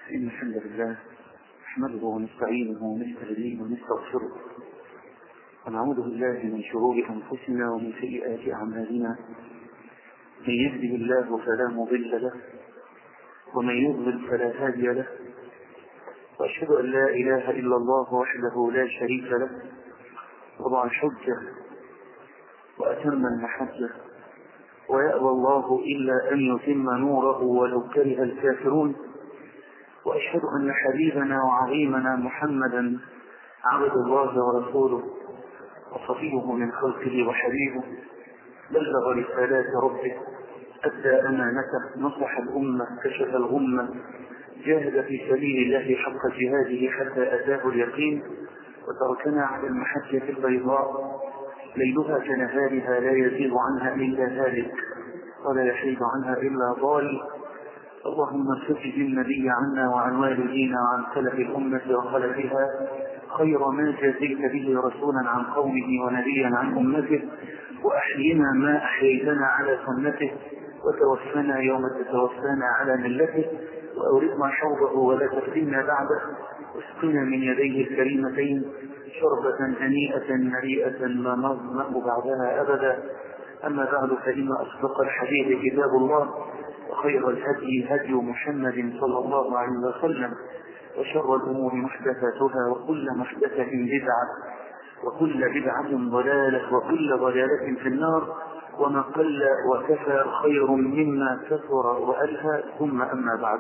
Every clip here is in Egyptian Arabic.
إن الحمد لله نحمده ونستعينه ونستهديه ونستغفره ونعوذ بالله من شرور أنفسنا ومن سيئات أعمالنا من يهده الله فلا مضل له ومن يضلل فلا هادي له وأشهد أن لا إله إلا الله وحده لا شريك له وضع الحجة وأتم المحجة ويأبى الله إلا أن يتم نوره ولو كره الكافرون وأشهد أن حبيبنا وعظيمنا محمدا عبد الله ورسوله وصفيه من خلقه وحبيبه بلغ رسالات ربه أدى أمانته نصح الأمة كشف الغمة جاهد في سبيل الله حق جهاده حتى أتاه اليقين وتركنا على المحجة البيضاء ليلها كنهارها لا يزيغ عنها إلا هالك ولا يحيد عنها إلا ضال اللهم سجد النبي عنا وعن والدينا وعن سلف الأمة وخلفها خير ما جزيت به رسولا عن قومه ونبيا عن أمته وأحينا ما أحييتنا على سنته وتوفنا يوم تتوفانا على ملته وأورثنا حوضه ولا تفتنا بعده واسقنا من يديه الكريمتين شربة هنيئة مريئة لا نظمأ بعدها أبدا أما بعد فإن أصدق الحديث كتاب الله وخير الهدي هدي محمد صلى الله عليه وسلم وشر الأمور محدثاتها وكل محدثة بدعة وكل بدعة ضلالة وكل ضلالة في النار وما قل وكفى خير مما كثر وألهى ثم أما بعد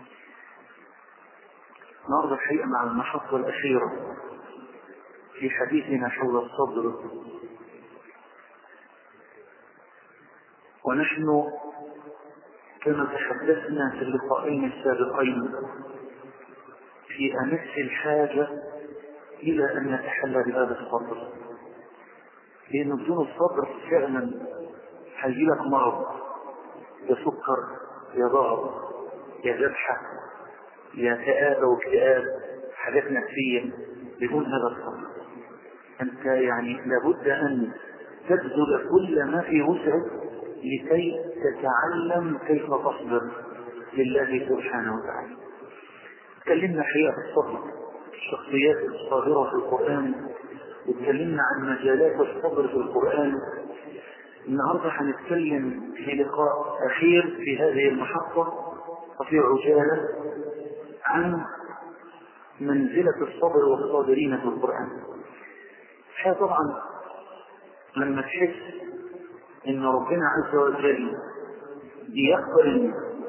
النهارده الحقيقة مع المحطة الأخيرة في حديثنا حول الصبر ونحن كما تحدثنا في اللقاءين السابقين في أمس الحاجة إلى أن نتحلى بهذا الصبر لأن بدون الصبر فعلا هيجي لك مرض يا سكر يا ضغط يا ذبحة يا كآبة واكتئاب حاجات نفسية بدون هذا الصبر أنت يعني لابد أن تبذل كل ما في وسعك لكي تتعلم كيف تصبر لله سبحانه وتعالى تكلمنا حقيقة في الصبر الشخصيات الصابرة في القرآن وتكلمنا عن مجالات الصبر في القرآن النهارده هنتكلم في لقاء أخير في هذه المحطة وفي عجالة عن منزلة الصبر والصابرين في القرآن هي طبعا لما تحس ان ربنا عز وجل بيقبل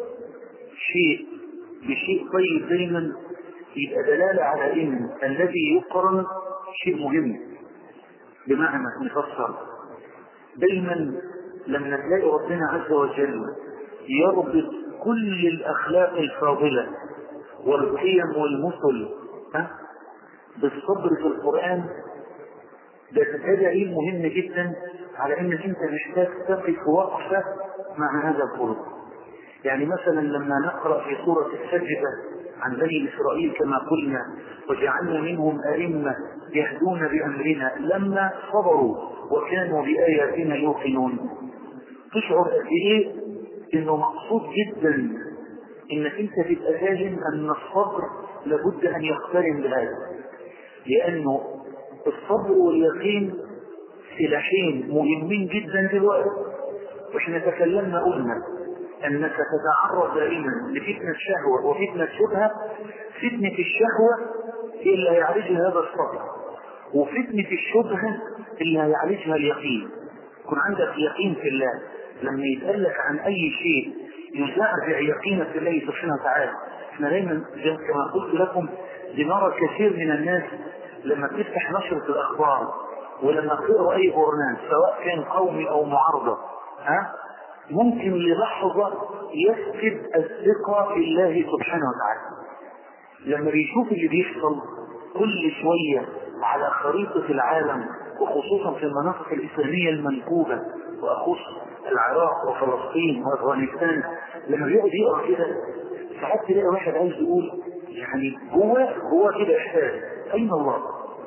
شيء بشيء طيب دايما يبقى دلالة على ان الذي يقرن شيء مهم بمعنى نفسر دايما لما تلاقي ربنا عز وجل يربط كل الاخلاق الفاضلة والقيم والمثل ها بالصبر في القرآن ده دليل مهم جدا على انك انت محتاج تقف وقفة مع هذا الخلق يعني مثلا لما نقرأ في سورة السجدة عن بني إسرائيل كما قلنا وجعلنا منهم أئمة يهدون بأمرنا لما صبروا وكانوا بآياتنا يوقنون تشعر قد إيه إنه مقصود جدا إنك أنت تبقى فاهم أن الصبر لابد أن يقترن بهذا لأنه الصبر واليقين سلاحين مهمين جدا دلوقتي واحنا تكلمنا قلنا انك تتعرض دائما لفتنة شهوة وفتنة شبهة فتنة الشهوة هي اللي هيعالجها هذا الصبر وفتنة الشبهة اللي هيعالجها اليقين يكون عندك يقين في الله لما يتقال لك عن اي شيء يزعزع يقينك في الله سبحانه وتعالى احنا دايما زي كما قلت لكم بنرى كثير من الناس لما تفتح نشرة الأخبار ولما تقرأ أي برنامج سواء كان قومي أو معارضة ها ممكن للحظة يفقد الثقة في الله سبحانه وتعالى لما بيشوف اللي بيحصل كل شوية على خريطة العالم وخصوصا في المناطق الإسلامية المنكوبة وأخص العراق وفلسطين وأفغانستان لما بيقعد يقرأ كده ساعات تلاقي واحد عايز يقول يعني جوه جوه كده إحساس أين الله؟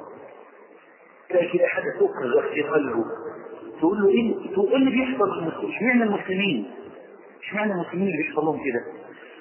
تلاقي كده حاجة تكرر في قلبه تقول له ايه تقول اللي بيحصل للمسلمين اشمعنى المسلمين اشمعنى المسلمين اللي بيحصل لهم كده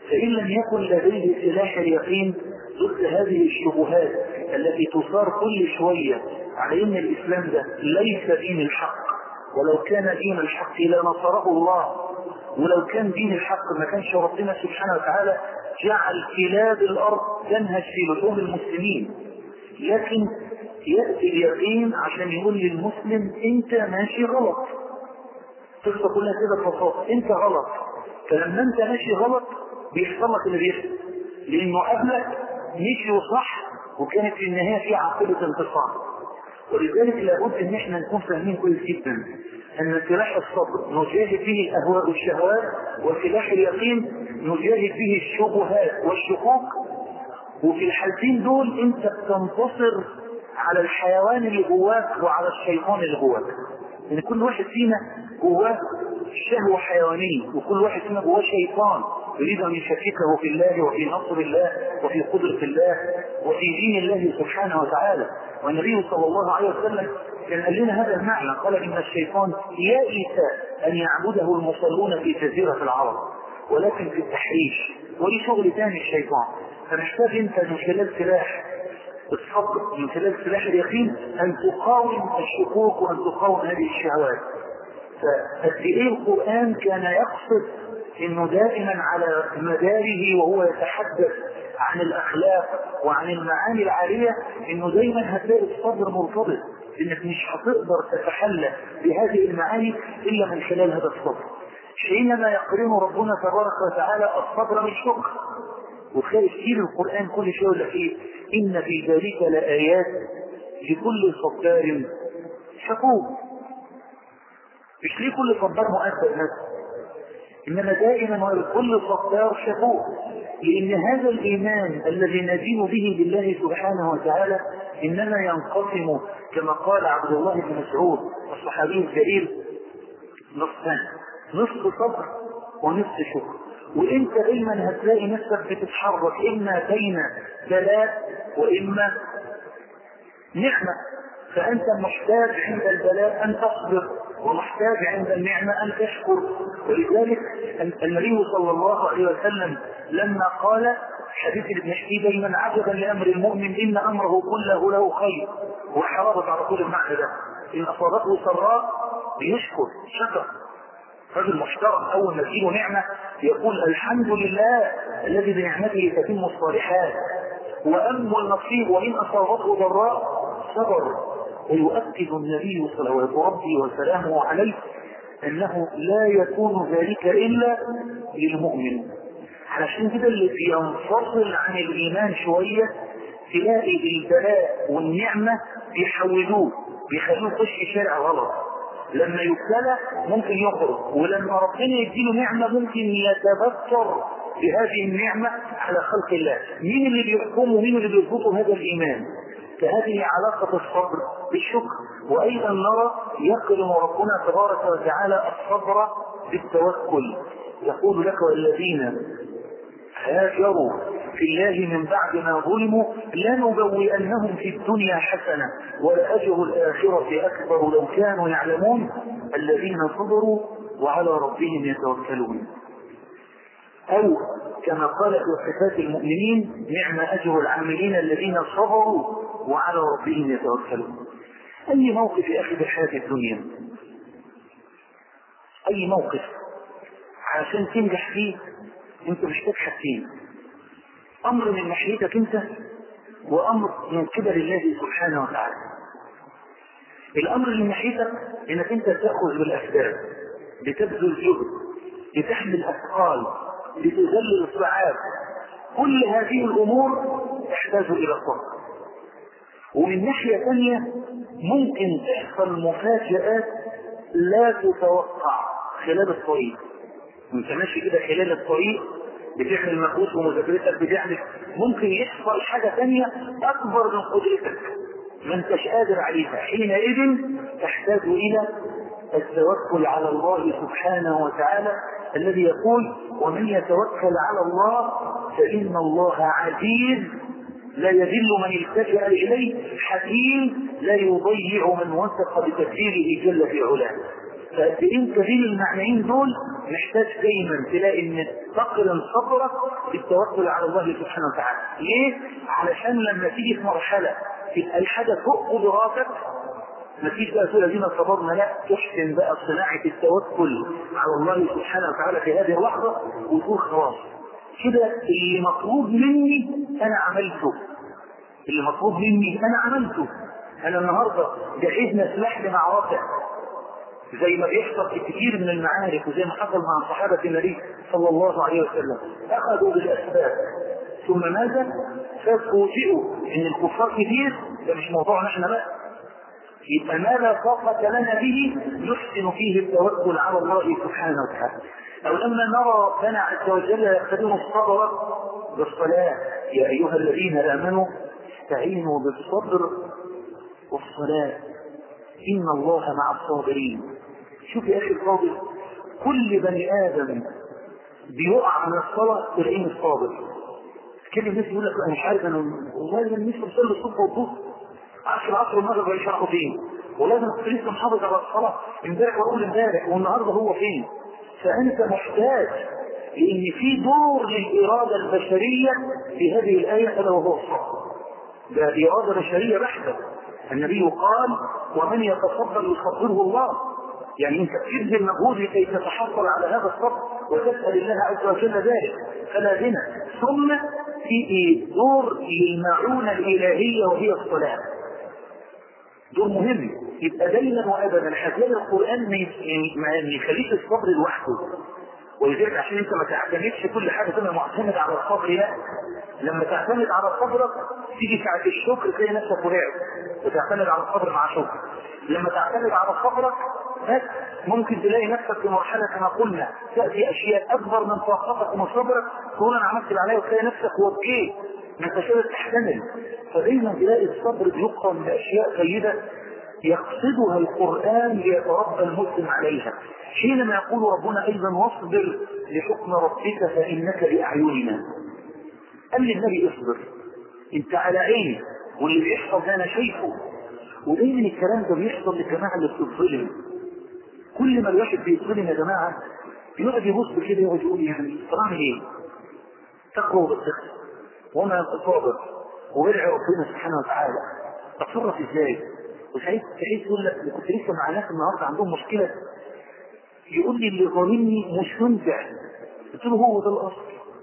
فإن لم يكن لديه سلاح اليقين ضد هذه الشبهات التي تثار كل شوية على أن الإسلام ده ليس دين الحق ولو كان دين الحق لنصره الله ولو كان دين الحق ما كانش ربنا سبحانه وتعالى جعل كلاب الأرض تنهش في لحوم المسلمين لكن يأتي اليقين عشان يقول للمسلم انت ماشي غلط تقصد كلها كده ببساطة انت غلط فلما انت ماشي غلط بيحصل لك اللي بيحصل لانه قبلك مشي صح وكانت في النهاية في عقيدة انتصار ولذلك لابد ان احنا نكون فاهمين كويس جدا ان سلاح الصبر نجاهد به الاهواء والشهوات وسلاح اليقين نجاهد به الشبهات والشكوك وفي الحالتين دول انت بتنتصر على الحيوان اللي جواك وعلى الشيطان اللي جواك يعني كل واحد فينا جواه شهوة حيوانية وكل واحد فينا جواه شيطان يريد أن يشككه في الله وفي نصر الله وفي قدرة الله وفي دين الله سبحانه وتعالى والنبي صلى الله عليه وسلم كان قال لنا هذا المعنى قال إن الشيطان يئس أن يعبده المصلون في جزيرة العرب ولكن في التحريش وليه شغل ثاني الشيطان فمحتاج انت من خلال سلاح الصبر من خلال سلاح اليقين ان تقاوم الشكوك وان تقاوم هذه الشهوات فقد ايه القران كان يقصد انه دائما على مداره وهو يتحدث عن الاخلاق وعن المعاني العاليه انه دايما هتلاقي الصبر مرتبط انك مش هتقدر تتحلى بهذه المعاني الا من خلال هذا الصبر حينما يقرن ربنا تبارك وتعالى الصبر بالشكر وتلاقي كتير القرآن كل شيء يقول لك ايه إن في ذلك لآيات لكل صبار شكور مش ليه كل صبار مؤثر بس إنما دائما كل صبار شكور لأن هذا الإيمان الذي ندين به بالله سبحانه وتعالى إنما ينقسم كما قال عبد الله بن مسعود الصحابي الجليل نصفان نصف صبر ونصف شكر وانت دايما هتلاقي نفسك بتتحرك اما بين بلاء واما نعمة فانت محتاج عند البلاء ان تصبر ومحتاج عند النعمة ان تشكر ولذلك النبي صلى الله عليه وسلم لما قال حديث ابن حكي دايما عجبا لامر المؤمن ان امره كله له خير وحرابط على طول المعنى ده ان اصابته سراء بيشكر شكر رجل محترم اول ما تجيله نعمه يقول الحمد لله الذي بنعمته تتم الصالحات واما النصيب وان اصابته ضراء صبر ويؤكد النبي صلوات ربي وسلامه عليه انه لا يكون ذلك الا للمؤمن علشان كده اللي بينفصل عن الايمان شويه تلاقي البلاء والنعمه بيحولوه بيخلوه يخش شارع غلط لما يبتلى ممكن يخرج ولما ربنا يديله نعمة ممكن يتبصر بهذه النعمة على خلق الله مين اللي بيحكمه ومين اللي بيربطه هذا الإيمان فهذه علاقة الصبر بالشكر وأيضا نرى يقرن ربنا تبارك وتعالى الصبر بالتوكل يقول لك والذين هاجروا في الله من بعد ما ظلموا لنبوئنهم في الدنيا حسنة ولأجر الآخرة أكبر لو كانوا يعلمون الذين صبروا وعلى ربهم يتوكلون أو كما قال في صفات المؤمنين نعم أجر العاملين الذين صبروا وعلى ربهم يتوكلون أي موقف يا أخي بحياة الدنيا أي موقف عشان تنجح فيه أنت محتاج حاجتين امر من ناحيتك انت وامر من قبل الله سبحانه وتعالى الامر من ناحيتك انك انت تاخذ بالاسباب بتبذل جهد بتحمل اثقال بتذلل الصعاب كل هذه الامور تحتاج الى صبر ومن ناحيه ثانيه ممكن تحصل مفاجات لا تتوقع خلال الطريق انت ماشي كده خلال الطريق بتعمل مجهود ومذاكرتك بتعمل ممكن يحصل حاجة تانية أكبر من قدرتك ما انتش قادر عليها حينئذ تحتاج إلى التوكل على الله سبحانه وتعالى الذي يقول ومن يتوكل على الله فإن الله عزيز لا يذل من التجأ إليه حكيم لا يضيع من وثق بتدبيره جل في علاه فانت بين المعنيين دول محتاج دايما تلاقي ان تقرن صبرك بالتوكل على الله سبحانه وتعالى ليه؟ علشان لما تيجي في مرحله تبقى الحاجه فوق قدراتك ما فيش بقى تقول الذين صبرنا لا تحسن بقى صناعه التوكل على الله سبحانه وتعالى في هذه اللحظه وتقول خلاص كده اللي مطلوب مني انا عملته اللي مطلوب مني انا عملته انا النهارده جهزنا سلاح لمعركه زي ما بيحصل في كثير من المعارك وزي ما حصل مع صحابه النبي صلى الله عليه وسلم اخذوا بالاسباب ثم ماذا؟ ففوجئوا ان الكفار كتير ده مش موضوعنا احنا بقى يبقى ما لا طاقة لنا به نحسن فيه التوكل على الله سبحانه وتعالى أو لما نرى ربنا عز وجل يقتدر الصبر بالصلاة يا أيها الذين آمنوا استعينوا بالصبر والصلاة إن الله مع الصابرين شوف يا أخي الفاضل كل بني آدم بيقع من الصلاة تلاقيه الصابر كل الناس يقول لك أنا مش عارف أنا والله أنا نفسي أصلي الصبح والظهر عشر العصر والمغرب يشرحوا فين ولازم كنت لسه محافظ على الصلاة امبارح واقول امبارح والنهارده هو فين فأنت محتاج لأن في دور للإرادة البشرية في هذه الآية ألا وهو الصبر ده إرادة بشرية بحتة النبي قال ومن يتصبر يصبره الله يعني انت تبذل مجهود لكي تتحصل على هذا الصبر وتسأل الله عز وجل ذلك فلا غنى ثم في دور للمعونة الإلهية وهي الصلاة دور مهم يبقى دايما وابدا هتلاقي القران ما يخليش الصبر لوحده ولذلك عشان انت ما تعتمدش كل حاجه تبقى معتمد على الصبر لا لما تعتمد على صبرك تيجي ساعه الشكر تلاقي نفسك وقعت وتعتمد على الصبر مع شكر لما تعتمد على صبرك بس ممكن تلاقي نفسك في مرحله كما قلنا تاتي اشياء اكبر من طاقتك ومن صبرك تقول انا عملت اللي عليا وتلاقي نفسك وبكيت ما انتش قادر تحتمل فدايما تلاقي الصبر بيقرن باشياء طيبه يقصدها القرآن ليتربى المسلم عليها حينما يقول ربنا أيضا واصبر لحكم ربك فإنك بأعيننا قال للنبي اصبر انت على عيني واللي بيحصل ده انا شايفه ودايما الكلام ده بيحصل للجماعه اللي بتتظلم كل ما الواحد بيتظلم يا جماعه يقعد يبص كده يقعد يقول يعني طب اعمل ايه؟ تقوى وبتخسر وما تصابر وبرع ربنا سبحانه وتعالى اتصرف ازاي؟ وسعيد سعيد يقول لك كنت لسه مع ناس النهارده عندهم مشكله يقول لي اللي ظالمني مش منفع قلت له هو ده الاصل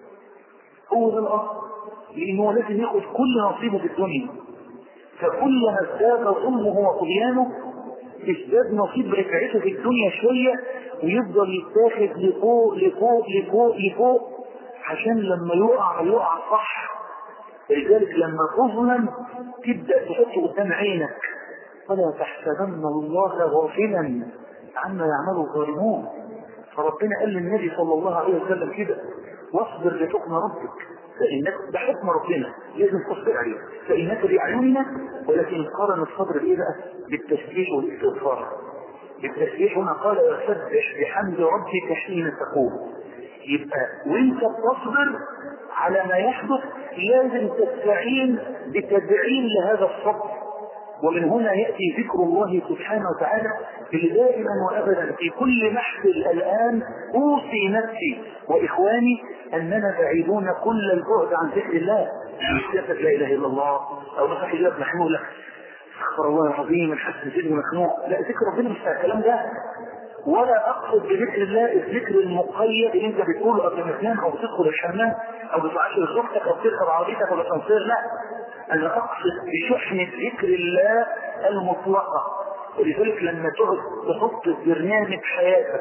هو ده الاصل لان هو لازم ياخد كل نصيبه في الدنيا فكلما ازداد ظلمه وطغيانه ازداد نصيب رفعته في الدنيا شويه ويفضل يتاخد لفوق لفوق لفوق لفوق عشان لما يقع يقع صح لذلك لما تظلم تبدا تحطه قدام عينك فلا تحسبن الله غافلا عما يعمل الظالمون فربنا قال للنبي صلى الله عليه وسلم كده واصبر لحكم ربك فإنك ده حكم ربنا لازم تصبر عليه فإنك بأعيننا ولكن قارن الصبر بإيه بقى؟ بالتسبيح والاستغفار التسبيح هنا قال وسبح بحمد ربك حين تقوم يبقى وانت بتصبر على ما يحدث لازم تستعين بتدعيم لهذا الصبر ومن هنا يأتي ذكر الله سبحانه وتعالى دائما وأبدا في كل محفل الآن أوصي نفسي وإخواني أننا بعيدون كل البعد عن ذكر الله مش لا إله إلا الله أو نصح إجابة محمول لك استغفر الله العظيم الحسن سيدي مخنوق لا ذكر ربنا مش الكلام ده ولا اقصد بذكر الله الذكر المقيد اللي انت بتقوله قبل ما تنام او بتدخل الحمام او بتعاشر زوجتك او بتركب عربيتك ولا تنصير لا انا اقصد بشحنة ذكر الله المطلقة ولذلك لما تقعد تحط في برنامج حياتك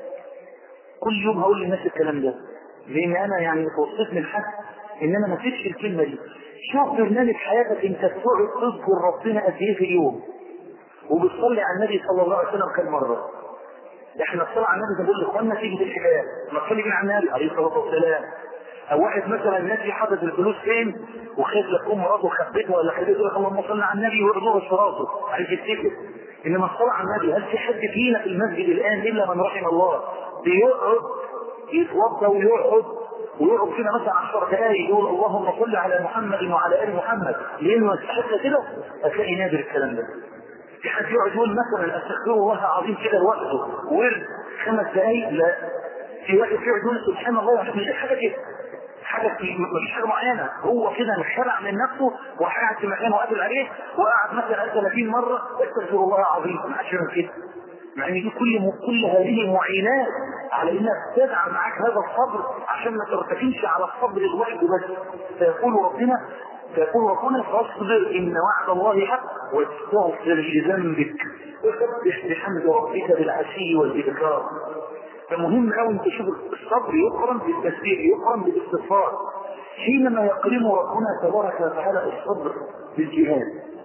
كل يوم هقول للناس الكلام ده لان انا يعني توصيت من حد ان انا ما فيش الكلمه دي شوف برنامج حياتك انت بتقعد تذكر ربنا قد ايه في اليوم وبتصلي على النبي صلى الله عليه وسلم كم مره احنا الصلاه على النبي بنقول لاخواننا تيجي بالحكايه ما تصلي بين على النبي عليه الصلاه والسلام او واحد مثلا النبي حاطط الفلوس فين وخايف لك ام مراته خبيتها ولا خبيته يقول لك اللهم صل على النبي ويرضوه صراطه عايز يفتكر انما الصلاه على النبي هل في حد فينا في المسجد الان الا من رحم الله بيقعد يتوضا ويقعد ويقعد كده مثلا 10 دقائق يقول اللهم صل على محمد وعلى ال محمد لانه يستحق كده هتلاقي نادر الكلام ده في حد يقعد يقول مثلا استغفر الله العظيم كده لوحده ورد خمس دقايق لا في واحد يقعد يقول سبحان الله مش حاجه كده حاجه في مفيش حاجه معينه هو كده انخلع من نفسه وقاعد في مكان وقافل عليه وقعد مثلا 30 مره استغفر الله العظيم ما حدش يعمل كده مع ان دي كل كل هذه معينات على انها تدعم معاك هذا الصبر عشان ما ترتكنش على الصبر لوحده بس فيقول ربنا فيقول ربنا فاصبر ان وعد الله حق واستغفر لذنبك وسبح بحمد ربك بالعشي والابكار فمهم قوي انت تشوف الصبر يقرن بالتسبيح يقرن بالاستغفار حينما يقرن ربنا تبارك وتعالى الصبر بالجهاد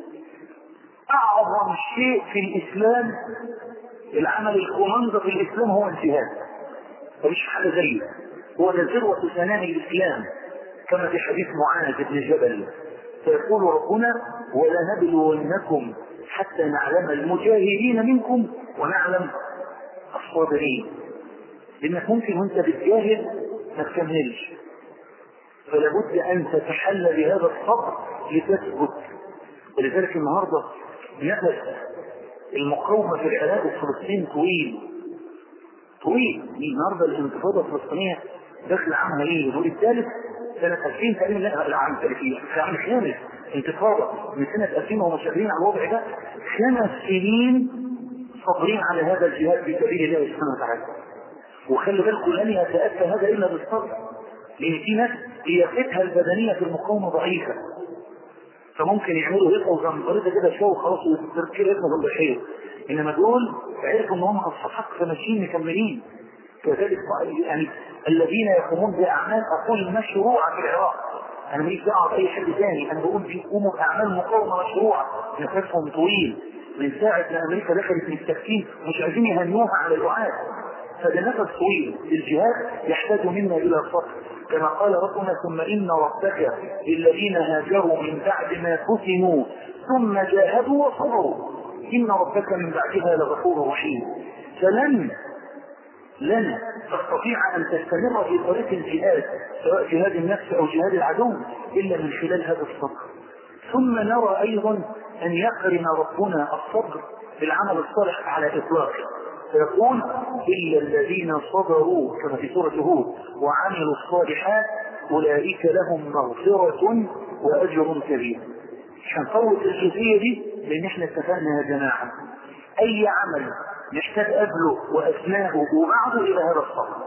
اعظم شيء في الاسلام العمل الكوماندو في الاسلام هو الجهاد مفيش حاجه زيه هو ذروه سنام الاسلام كما في حديث معاذ بن جبل فيقول ربنا ولنبلونكم حتى نعلم المجاهدين منكم ونعلم الصابرين لانك ممكن وانت بتجاهد ما تكملش فلابد ان تتحلى بهذا الصبر لتثبت ولذلك النهارده نفس المقاومه في العراق والفلسطين طويل طويل النهارده الانتفاضه الفلسطينيه داخل عامها ايه؟ الدور الثالث سنة 2000 تقريبا لا العام 30 في العام الخامس انتفاضة من سنة 2000 وهم شغالين على الوضع ده خمس سنين صابرين على هذا الجهاد في سبيل الله سبحانه وتعالى وخلي بالكم لن يتأتى هذا إلا بالصبر لأن في ناس لياقتها البدنية في المقاومة ضعيفة فممكن يعملوا هيك وزنبريطة كده شو خلاص ويتركوا اسمه الضحية إنما دول عرفوا إن هم أصحاب حق فماشيين مكملين كذلك يعني الذين يقومون بأعمال أقول مشروعة في العراق أنا ماليش دعوة بأي حد ثاني أنا بقول بيقوموا بأعمال مقاومة مشروعة نفسهم طويل من ساعة ما أمريكا دخلت في التفكير مش عايزين يهنوها على الوعاد فده نفس طويل الجهاد يحتاج منا إلى صبر كما قال ربنا ثم إن ربك للذين هاجروا من بعد ما فتنوا ثم جاهدوا وصبروا إن ربك من بعدها لغفور رحيم فلن لن تستطيع أن تستمر في طريق الجهاد سواء جهاد النفس أو جهاد العدو إلا من خلال هذا الصبر ثم نرى أيضا أن يقرن ربنا الصبر بالعمل الصالح على إطلاقه فيقول إلا الذين صبروا كما في سورة هود وعملوا الصالحات أولئك لهم مغفرة وأجر كبير مش هنفوت الجزئية دي لأن احنا اتفقنا يا جماعة أي عمل نحتاج قبله وأثناءه وبعده إلى هذا الصبر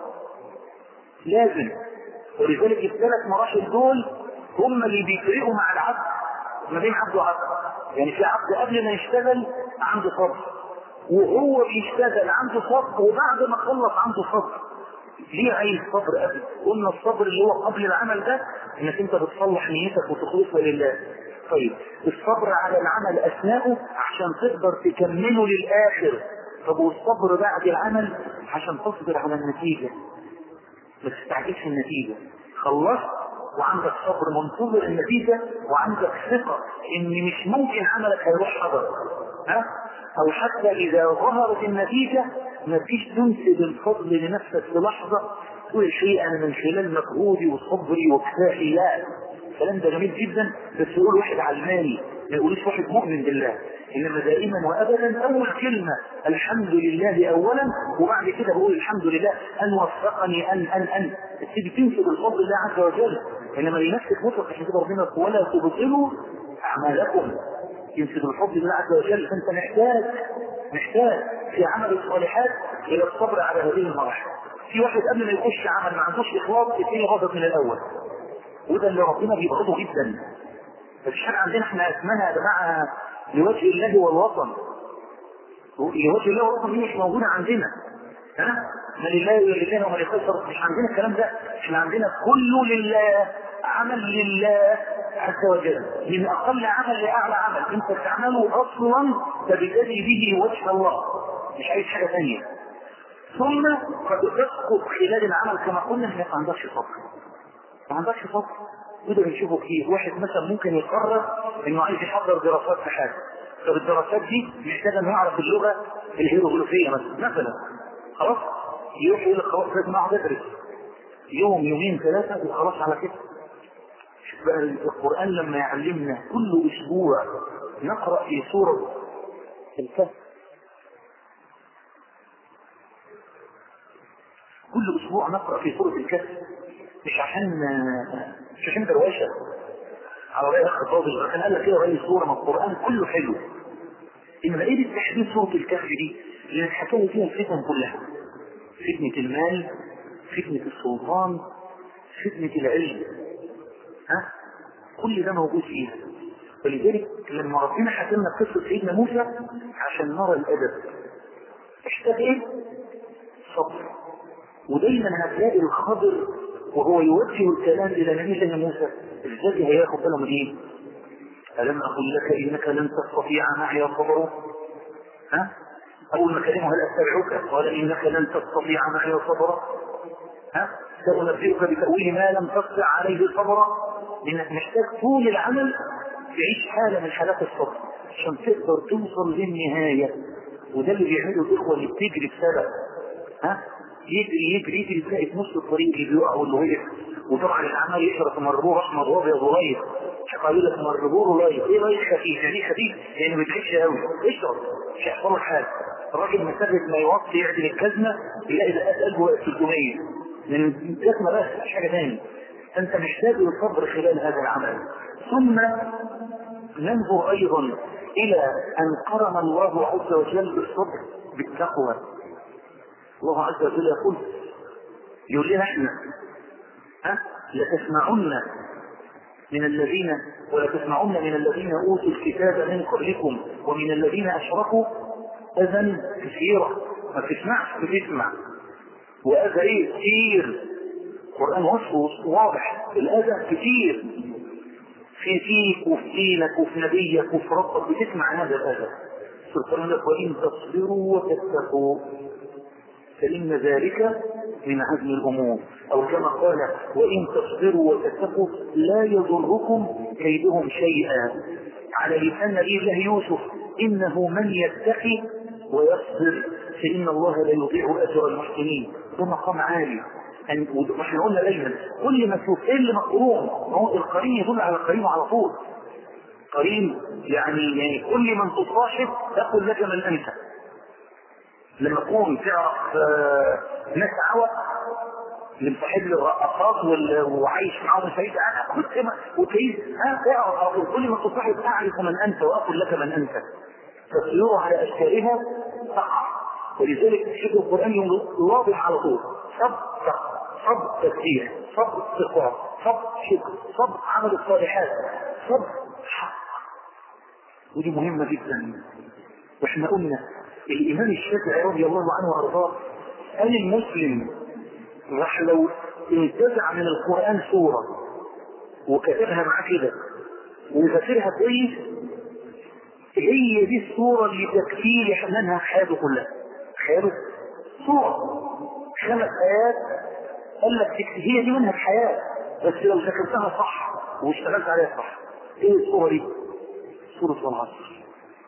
لازم ولذلك الثلاث مراحل دول هم اللي بيفرقوا مع العبد ما بين عبد وعبد يعني في عبد قبل ما يشتغل عنده صبر وهو بيشتغل عنده صبر وبعد ما خلص عنده صبر ليه عايز صبر قبل؟ قلنا الصبر اللي هو قبل العمل ده انك انت بتصلح نيتك وتخلصها لله. طيب الصبر على العمل اثناءه عشان تقدر تكمله للاخر. طب والصبر بعد العمل عشان تصبر على النتيجه. ما تستعجلش النتيجه. خلصت وعندك صبر منتظر النتيجه وعندك ثقه ان مش ممكن عملك هيروح حضر. ها؟ او حتى اذا ظهرت النتيجة ما تجيش تنسب الفضل لنفسك في لحظة تقول شيء انا من خلال مجهودي وصبري وكفاحي لا الكلام ده جميل جدا بس يقول واحد علماني ما يقولوش واحد مؤمن بالله انما دائما وابدا اول كلمة الحمد لله اولا وبعد كده بقول الحمد لله ان وفقني ان ان ان تيجي تنسب الفضل لله عز وجل انما لنفسك مطلق عشان كده ربنا ولا تبطلوا اعمالكم ينسب الفضل لله عز وجل فانت محتاج محتاج في عمل الصالحات الى الصبر على هذه المراحل في واحد قبل ما يخش عمل ما عندوش اخلاص يبتدي غضب من الاول وده اللي ربنا بيبغضه جدا مفيش حاجه عندنا احنا اسمها يا جماعه لوجه الله والوطن لوجه الله والوطن دي مش موجوده عندنا ها ما لله ولله وما لخسر مش عندنا الكلام ده احنا عندنا كله لله عمل لله عز وجل من اقل عمل لاعلى عمل انت تعمله اصلا تبتغي به وجه الله مش عايز حاجه ثانيه ثم قد تسقط خلال العمل كما قلنا انك ما عندكش صبر ما عندكش صبر وده بنشوفه كتير واحد مثلا ممكن يقرر انه عايز يحضر دراسات في حاجه طب الدراسات دي محتاجه انه يعرف اللغه الهيروغليفيه مثلا مثلا خلاص يروح يقول لك خلاص لازم اقعد ادرس يوم يومين ثلاثه وخلاص على كده بقى القرآن لما يعلمنا كل أسبوع نقرأ في سورة الكهف كل اسبوع نقرا في سوره الكهف مش عشان مش عشان دروشه على رأي اخ فاضل كان قال لك ايه رأي سوره من القران كله حلو انما ايه بالتحديد سوره الكهف دي لان الحكايه فيها الفتن كلها فتنه المال فتنه السلطان فتنه العلم ها كل ده موجود فيها ولذلك لما ربنا حكى لنا قصه سيدنا موسى عشان نرى الادب احتاج ايه؟ صبر ودايما هتلاقي الخضر وهو يوجه الكلام الى نبي الله موسى ازاي هياخد باله من ايه؟ الم اقل لك انك لن تستطيع معي صبرا؟ ها؟ اول ما كلمه هل استدعوك؟ قال انك لن تستطيع معي صبرا؟ ها؟ سأنبئك بتأويل ما لم تستطع عليه صبرا لأنك محتاج طول العمل تعيش حالة من حالات الصبر عشان تقدر توصل للنهاية وده اللي بيعمله الإخوة اللي بتجري بسبب ها يجري يجري يجري تلاقي في نص الطريق اللي بيقع واللي وقف وطبعا العمال يشرب مربوع احمر وابيض ولايط قالوا لك مربوع ولايط ايه لايط خفيف يعني خفيف يعني ما بتعيش قوي اشرب مش هيحصل لك حاجه الراجل مسافه ما يوطي يعدل الكزمه يلاقي دقات قلبه بقت 300 من الكزمه بس مش حاجه ثانيه انت محتاج للصبر خلال هذا العمل ثم ننظر ايضا الى ان قرن الله عز وجل بالصبر بالتقوى الله عز وجل يقول يقول لنا احنا ها لتسمعن من الذين ولتسمعن من الذين اوتوا الكتاب من قبلكم ومن الذين اشركوا اذى كثيرا ما بتسمعش بتسمع واذى ايه كثير القران وصفه واضح الاذى كثير في فيك وفي دينك وفي نبيك وفي ربك بتسمع هذا الاذى في القران وان تصبروا وتتقوا فإن ذلك من عزم الأمور أو كما قال وإن تصبروا وتتقوا لا يضركم كيدهم شيئا على لسان نبي الله يوسف إنه من يتقي ويصبر فإن الله لا يضيع أجر المحسنين ده مقام عالي أن واحنا قلنا دايما كل ما تشوف ايه اللي مقرون هو القرين يدل على القرين على طول قرين يعني يعني كل من تصاحب تقول لك من انت لما تكون تعرف ناس عوق اللي مصاحب لي الرقصات وعايش معاهم سعيد انا كنت وتعيش ها تعرف كل ما تصاحب اعرف من انت واقول لك من انت فالطيور على اشكالها تقع ولذلك تشوف القران واضح على طول صب صب تسبيح صب استغفار صب شكر صب عمل الصالحات صب حق ودي مهمه جدا واحنا قلنا الإمام الشافعي رضي الله عنه وأرضاه قال المسلم راح لو انتزع من القرآن سورة وكتبها معاه كده وذاكرها كويس هي دي الصورة اللي تكفيه يحملها حياته كلها حياته صورة خمس آيات قال لك هي دي منها الحياة بس لو ذاكرتها صح واشتغلت عليها صح ايه الصورة دي؟ صورة العصر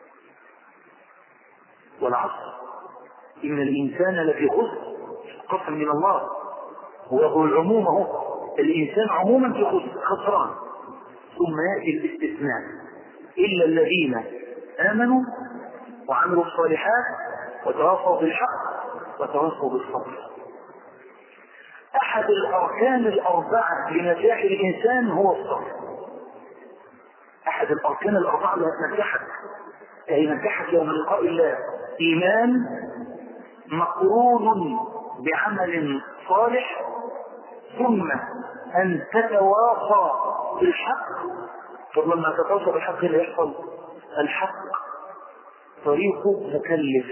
والعصر إن الإنسان لفي خسر قسم من الله وهو العموم اهو الإنسان عموما في خسر خسران ثم يأتي الاستثناء إلا الذين آمنوا وعملوا الصالحات وتواصوا بالحق وتواصوا بالصبر أحد الأركان الأربعة لنجاح الإنسان هو الصبر أحد الأركان الأربعة التي نجحت أي نجحت يوم لقاء الله إيمان مقرون بعمل صالح ثم أن تتواصى بالحق طب لما تتواصى بالحق اللي يحصل الحق طريقه مكلف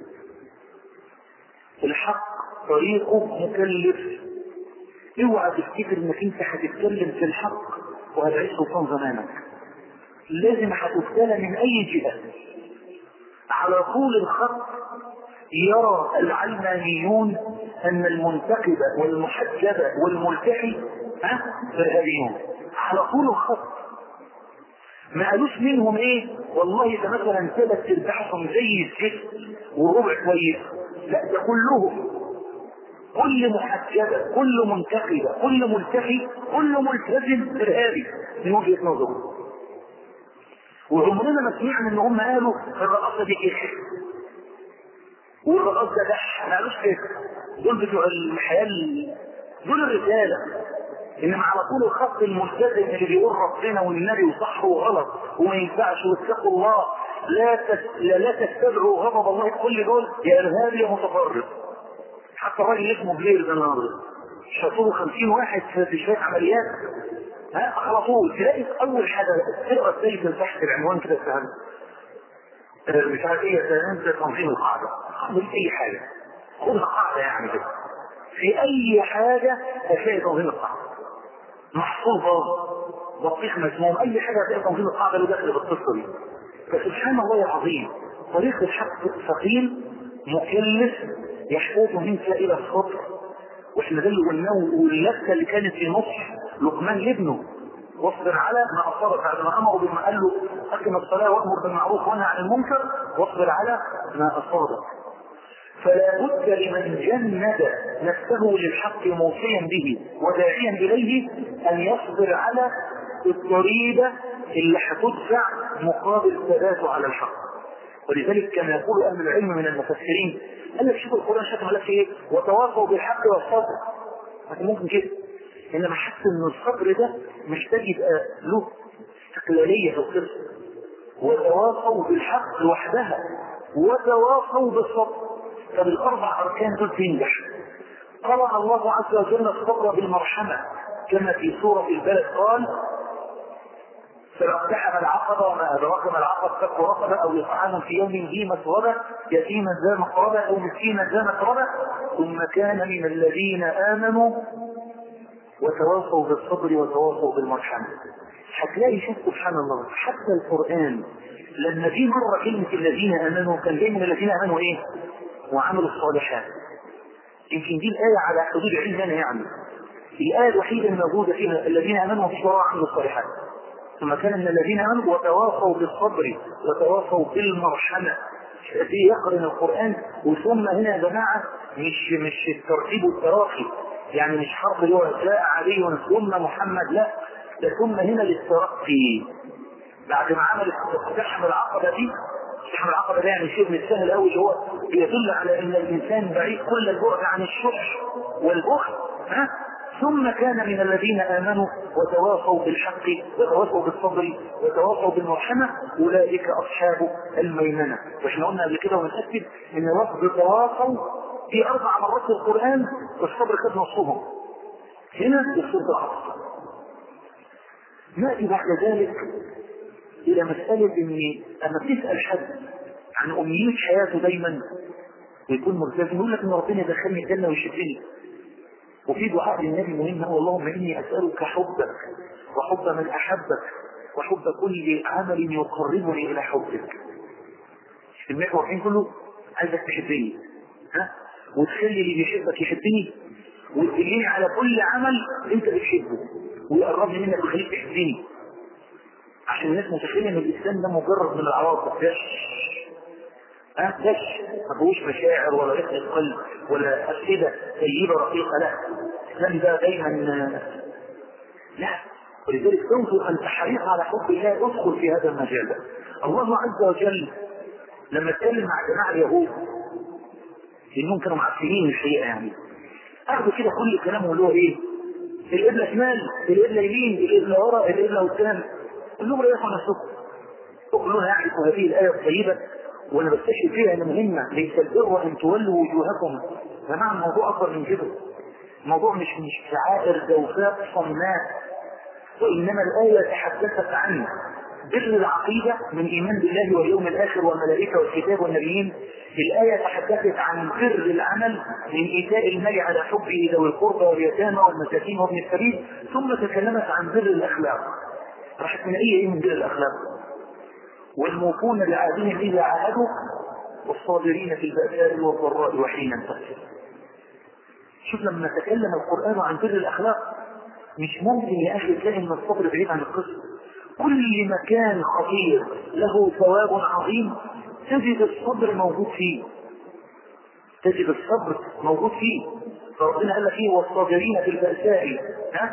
الحق طريقه مكلف اوعى تفتكر انك انت هتتكلم في الحق وهتعيش سلطان زمانك لازم هتبتلى من اي جهه على طول الخط يرى العلمانيون ان المنتقبه والمحجبه والملتحي ها ارهابيون على طول الخط ما قالوش منهم ايه والله ده مثلا ثلاث ارباعهم زي الزفت وربع كويس لا ده كلهم كل محجبه كل منتقبه كل ملتحي كل ملتزم ارهابي من وجهه نظره وعمرنا ما سمعنا ان هم قالوا الرقاصه دي كده والرقاص ده دح ما قالوش كده دول بتوع الحياه دول الرساله انما على طول الخط الملتزم اللي بيقول ربنا والنبي وصح وغلط وما ينفعش واتقوا الله لا تس... لا, لا تتبعوا غضب الله كل دول يا ارهابي يا متفرد حتى الراجل اسمه بلير ده النهارده شافوه 50 واحد في شويه عمليات ها على طول تلاقي اول حاجه تقرا السيف تحت العنوان كده سهل مش عارف ايه انت تنظيم القاعده قاعده اي حاجه خدها قاعده يعني كده في اي حاجه هتلاقي تنظيم القاعده محفوظه بطيخ مسموم اي حاجه هتلاقي تنظيم القاعده اللي داخل بالقصه دي فسبحان الله العظيم طريق الحق ثقيل مكلف يحتاج منك الى الصبر واحنا ده اللي قلناه واللفته اللي كانت في نصح لقمان لابنه واصبر على ما اصابك بعد ما امره بما قال له اقم الصلاه وامر بالمعروف وانهى عن المنكر واصبر على ما اصابك فلا بد لمن جند نفسه للحق موصيا به وداعيا اليه ان يصبر على الضريبه اللي هتدفع مقابل ثباته على الحق ولذلك كما يقول اهل العلم من المفسرين قال لك شوف القران شكل ملف ايه وتواصوا بالحق والصبر لكن ممكن كده انما حاسس ان الصبر ده محتاج يبقى له استقلاليه في القصه وتواصوا بالحق لوحدها وتواصوا بالصبر طب الاربع اركان دول تنجح قرأ الله عز وجل الصبر بالمرحمه كما في سوره البلد قال فاقتحم العقبة وما أدراك ما العقبة فك رقبة أو إطعام في يوم ذي مسغبة يتيما ذا مقربة أو مسكينا ذا مقربة ثم كان من الذين آمنوا وتواصوا بالصبر وتواصوا بالمرحمة هتلاقي شوف سبحان الله حتى القرآن لما في مرة كلمة الذين آمنوا كان جاي من الذين آمنوا إيه؟ وعملوا الصالحات يمكن دي الآية على حدود علمنا يعني الآية الوحيدة الموجودة فيها الذين آمنوا في وعملوا الصالحات ثم كان من الذين امنوا وتواصوا بالصبر وتواصوا بالمرحمه في يقرن القران وثم هنا يا جماعه مش مش الترتيب والتراخي يعني مش حرف اللي هو جاء علي ثم محمد لا ده ثم هنا للترقي بعد ما عمل اقتحم العقبه دي اقتحم العقبه ده يعني شيء من السهل قوي اللي هو بيدل على ان الانسان بعيد كل البعد عن الشح والبخل ها ثم كان من الذين امنوا وتواصوا بالحق وتواصوا بالصبر وتواصوا بالمرحمه اولئك اصحاب الميمنه واحنا قلنا قبل كده ونأكد ان لفظ تواصوا في اربع مرات في القران والصبر خد نصهم هنا في سوره العصر ناتي بعد ذلك الى مساله ان لما بتسال حد عن امنيه حياته دايما ويكون ملتزم يقول لك ان ربنا يدخلني الجنه ويشفني وفي دعاء للنبي مهم هو اللهم اني اسالك حبك وحب من احبك وحب كل عمل يقربني الى حبك المحور الحين كله عايزك تحبني ها وتخلي اللي بيحبك يحبني وتدلني على كل عمل انت بتحبه ويقربني منك ويخليك تحبني عشان الناس متخيله ان الاسلام ده مجرد من العواطف بس ها بس ما فيهوش مشاعر ولا رقة قلب ولا أفئدة طيبة رقيقة لا الإسلام ده دايما لا ولذلك تنظر أنت حريص على حب الله ادخل في هذا المجال ده الله عز وجل لما اتكلم مع جماعة اليهود لأنهم كانوا معفنين الحقيقة يعني أخذوا كده كل كلامهم اللي هو إيه؟ القبلة شمال، القبلة يمين، القبلة ورا، القبلة قدام. قول لهم ريحوا نفسكم. كلنا يعرف هذه الآية الطيبة وانا بستشهد فيها ان مهمة ليس البر ان تولوا وجوهكم يا جماعة الموضوع اكبر من كده الموضوع مش مش شعائر جوفاء صماء وانما الاية تحدثت عن بر العقيدة من ايمان بالله واليوم الاخر والملائكة والكتاب والنبيين الآية تحدثت عن بر العمل من إيتاء المال على حبه ذوي القربى واليتامى والمساكين وابن السبيل ثم تكلمت عن بر الأخلاق راحت من أي إيه من بر الأخلاق والموفون بعهدهم إذا عاهدوا والصابرين في البأساء والضراء وحين تغفر شوف لما تكلم القرآن عن بر الأخلاق مش ممكن يا أخي تلاقي أن الصبر بعيد عن القصة كل مكان خطير له ثواب عظيم تجد الصبر موجود فيه تجد الصبر موجود فيه فربنا قال لك فيه والصابرين في البأساء ها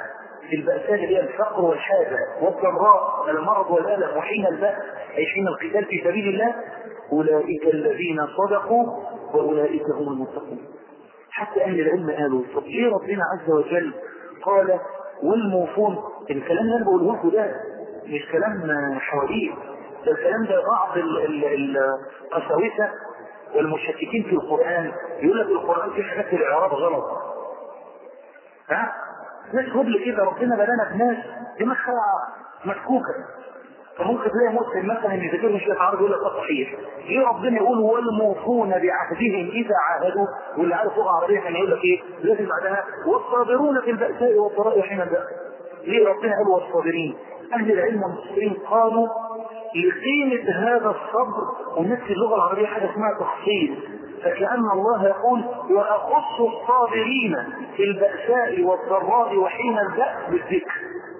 البأساء اللي هي الفقر والحاجة والضراء المرض والألم وحين البأس أي حين القتال في سبيل الله أولئك الذين صدقوا وأولئك هم المتقون حتى أهل العلم قالوا طب ليه ربنا عز وجل قال والموفون الكلام اللي انا بقوله لكم ده مش كلام حواديت ده الكلام ده بعض القساوسه والمشككين في القران يقول لك القران فيه حاجات في الاعراب غلط ها ناس هبل كده ربنا بلانا بناس دماغها مشكوكه فممكن تلاقي مسلم مثلا اللي ذاكر مش عارف يقول لك ده صحيح ليه ربنا يقول والموفون بعهدهم اذا عاهدوا واللي عارف لغه عربيه كان يقول لك ايه لازم بعدها والصابرون في الباساء والضراء حين البأس ليه ربنا قال والصابرين اهل العلم والمسلمين قالوا لقيمة هذا الصبر ونفس اللغة العربية حاجة اسمها تخصيص فكأن الله يقول وأخص الصابرين في البأساء والضراء وحين البأس بالذكر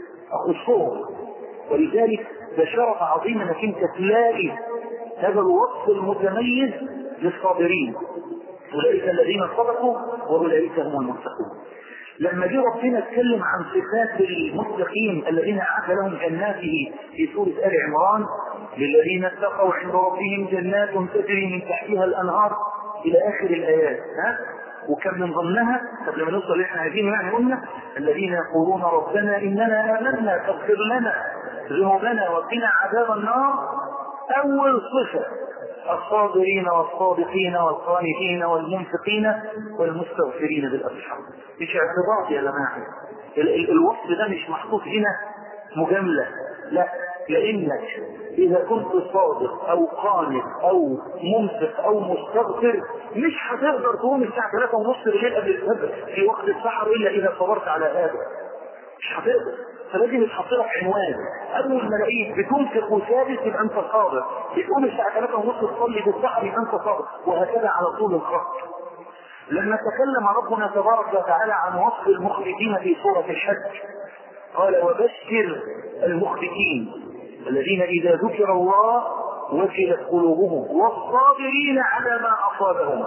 أخصهم ولذلك ده شرف عظيم انك انت تلاقي هذا الوصف المتميز للصابرين اولئك الذين صدقوا واولئك هم المتقون لما جه ربنا اتكلم عن صفات المتقين الذين اعد لهم جناته في سوره ال عمران للذين اتقوا عند ربهم جنات تجري من تحتها الانهار الى اخر الايات ها وكان من ضمنها قبل ما نوصل اللي احنا عايزينه يعني قلنا الذين يقولون ربنا اننا امنا فاغفر لنا ذنوبنا وقنا عذاب النار اول صفه الصابرين والصادقين والقانتين والمنفقين والمستغفرين بالاسحار مش اعتراض يا جماعه ال- ال- الوصف ده مش محطوط هنا مجامله لا لانك اذا كنت صادق او قانت او منفق او مستغفر مش هتقدر تقوم الساعه 3 ونص بالليل قبل الفجر في وقت السحر الا اذا صبرت على هذا مش هتقدر فلازم يتحط لك عنوان اول ما الاقيك بتنفق وثابت يبقى انت صادق بتقوم الساعه 3 ونص تصلي بالسحر يبقى انت صادق وهكذا على طول الخط لما تكلم ربنا تبارك وتعالى عن وصف المخبتين في سوره الحج قال وبشر المخبتين الذين اذا ذكر الله وجلت قلوبهم والصابرين على ما اصابهم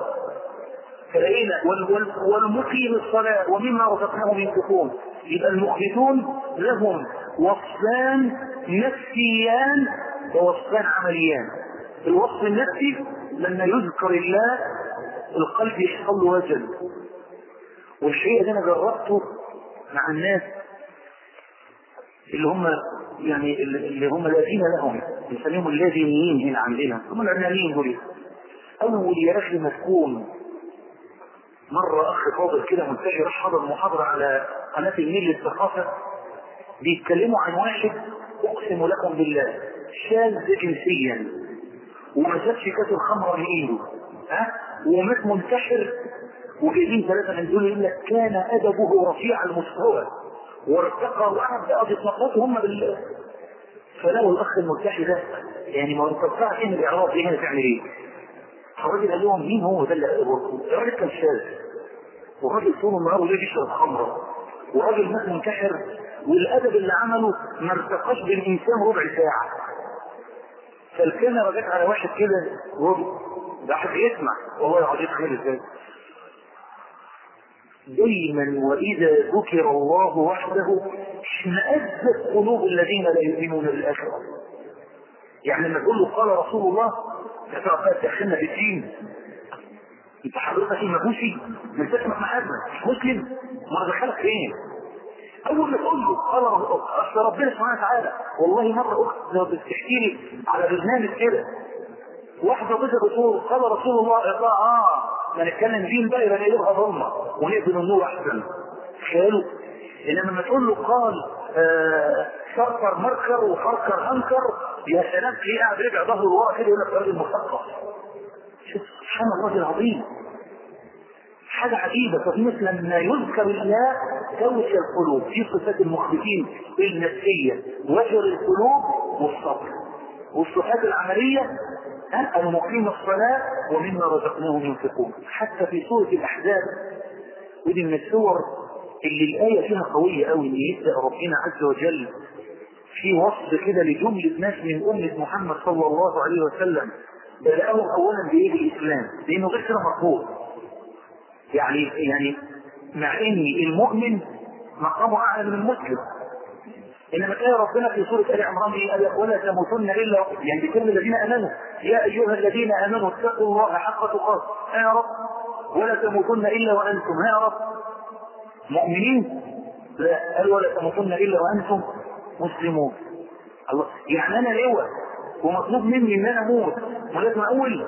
فلقينا والمقيم الصلاة ومما رزقناهم ينفقون يبقى المخبتون لهم وصفان نفسيان ووصفان عمليان الوصف النفسي لما يذكر الله القلب يحصل له وجل والشيء ده انا جربته مع الناس اللي هم يعني اللي هم الذين لهم نسميهم اللادينيين هنا عندنا هم العلمانيين دول اول يا اخي ما تكون مرة أخ فاضل كده منتشر حضر محاضرة على قناة النيل للثقافة بيتكلموا عن واحد أقسم لكم بالله شاذ جنسيا وما جابش كاس الخمرة من إيده ها ومات منتحر وجايبين ثلاثة من دول يقول لك كان أدبه رفيع المستوى وارتقى وقعد بقضي نقاط هم بال فلو الأخ الملتحي ده يعني ما انت بتعرف ايه الإعراب دي هنا تعمل ايه؟ الراجل قال لهم مين هو ده اللي الراجل كان شاذ وراجل طول النهار وليه بيشرب خمره وراجل مات منتحر والادب اللي عمله ما ارتقاش بالانسان ربع ساعه فالكاميرا جت على واحد كده ربع ده حد يسمع والله العظيم خير ازاي دايما واذا ذكر الله وحده اشمئزت قلوب الذين لا يؤمنون بالاخره يعني لما تقول له قال رسول الله هتقعد بقى تدخلنا في الدين انت حضرتك ايه مجوسي ما انت اسمك محمد مش مسلم ما دخلك فين اول ما تقول له قال اصل ربنا سبحانه وتعالى والله مره اخت لو بتحكي لي على برنامج كده واحده ضد الرسول قال رسول الله اه اه ما نتكلم دين بقى يبقى نقلبها ظلمه ونقفل النور احسن تخيلوا انما لما تقول له قال آه شركر مركر وفركر انكر يا سلام تلاقيه قاعد رجع ظهره لورا كده يقول لك راجل مثقف شوف سبحان الله العظيم حاجة عجيبة ففي مثل لما يذكر الله توجه القلوب في صفات المخبتين النفسية وجر القلوب والصبر والصفات العملية المقيم الصلاة ومما رزقناهم ينفقون حتى في سورة الأحزاب ودي من السور اللي الآية فيها قوية قوي إن يبدأ ربنا عز وجل في وصف كده لجملة ناس من أمة محمد صلى الله عليه وسلم بدأهم أولا بإيه بالإسلام لأنه غير كده مطلوب يعني يعني مع إن المؤمن مقامه أعلى من المسلم انما تلاقي ربنا في سوره ال عمران ايه قال ولا تموتن الا يعني بكل الذين امنوا يا ايها الذين امنوا اتقوا الله حق تقاته يا رب ولا تموتن الا وانتم يا رب مؤمنين لا قال ولا تموتن الا وانتم مسلمون الله يعني انا لواء ومطلوب مني ان انا اموت ولازم اقول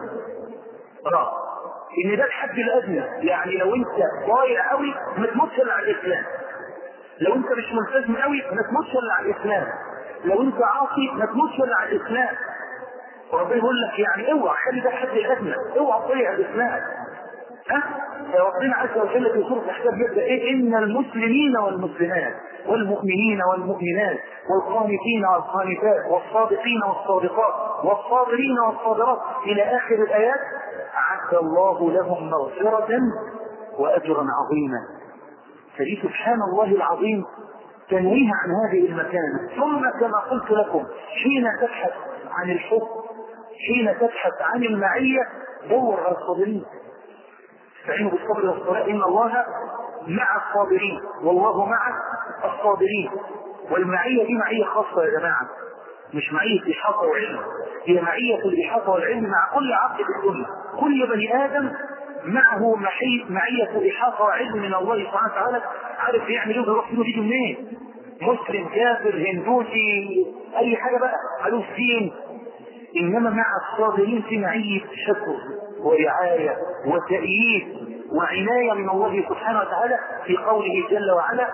اه ان ده الحد الادنى يعني لو انت ضايع قوي ما تموتش الا على الاسلام لو انت مش ملتزم قوي ما تموتش الا على الاسلام لو انت عاصي ما تموتش الا على الاسلام وربنا يقول لك يعني اوعى خلي ده الحد الادنى اوعى تضيع الاسلام ها ربنا عز وجل في سوره الاحزاب يبدا ايه ان المسلمين والمسلمات والمؤمنين والمؤمنات والقانتين والقانتات والصادقين والصادقات والصابرين والصابرات الى اخر الايات اعد الله لهم مغفره واجرا عظيما فدي سبحان الله العظيم تنويه عن هذه المكانه ثم كما قلت لكم حين تبحث عن الحب حين تبحث عن المعيه دور على الصابرين استعينوا بالصبر والصلاة إن الله مع الصابرين والله مع الصابرين والمعية دي معية خاصة يا جماعة مش معية إحاطة وعلم هي معية الإحاطة والعلم مع كل عبد في الدنيا كل بني آدم معه معية إحاطة وعلم من الله سبحانه وتعالى عارف يعمل ايه ويروح فين ويجي منين مسلم كافر هندوسي أي حاجة بقى علوم دين إنما مع الصابرين في معية شكر ورعاية وتأييد وعناية من الله سبحانه وتعالى في قوله جل وعلا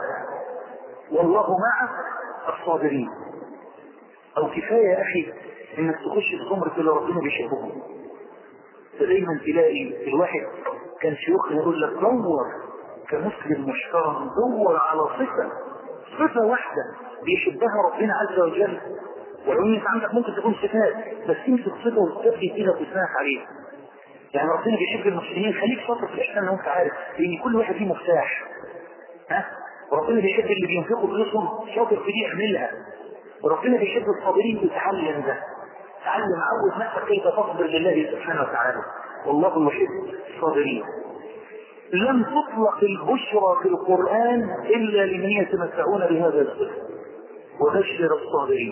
والله مع الصابرين أو كفاية يا أخي إنك تخش في زمرة اللي ربنا بيحبهم دايما تلاقي الواحد كان شيوخنا يقول لك دور كمسلم محترم دور على صفة صفة واحدة بيحبها ربنا عز وجل ولو انت عندك ممكن تكون صفات بس تمسك صفة وتثبت كده وتسمعك عليها يعني ربنا بيحب المسلمين خليك شاطر في الاحسان لو انت عارف لان كل واحد فيه مفتاح ها وربنا بيحب اللي بينفقوا فلوسهم شاطر في دي اعملها وربنا بيحب الصابرين تتعلم ده تعلم عود نفسك كيف تصبر لله سبحانه وتعالى والله يحب الصابرين لم تطلق البشرى في القرآن إلا لمن يتمتعون بهذا الصفة وبشر الصابرين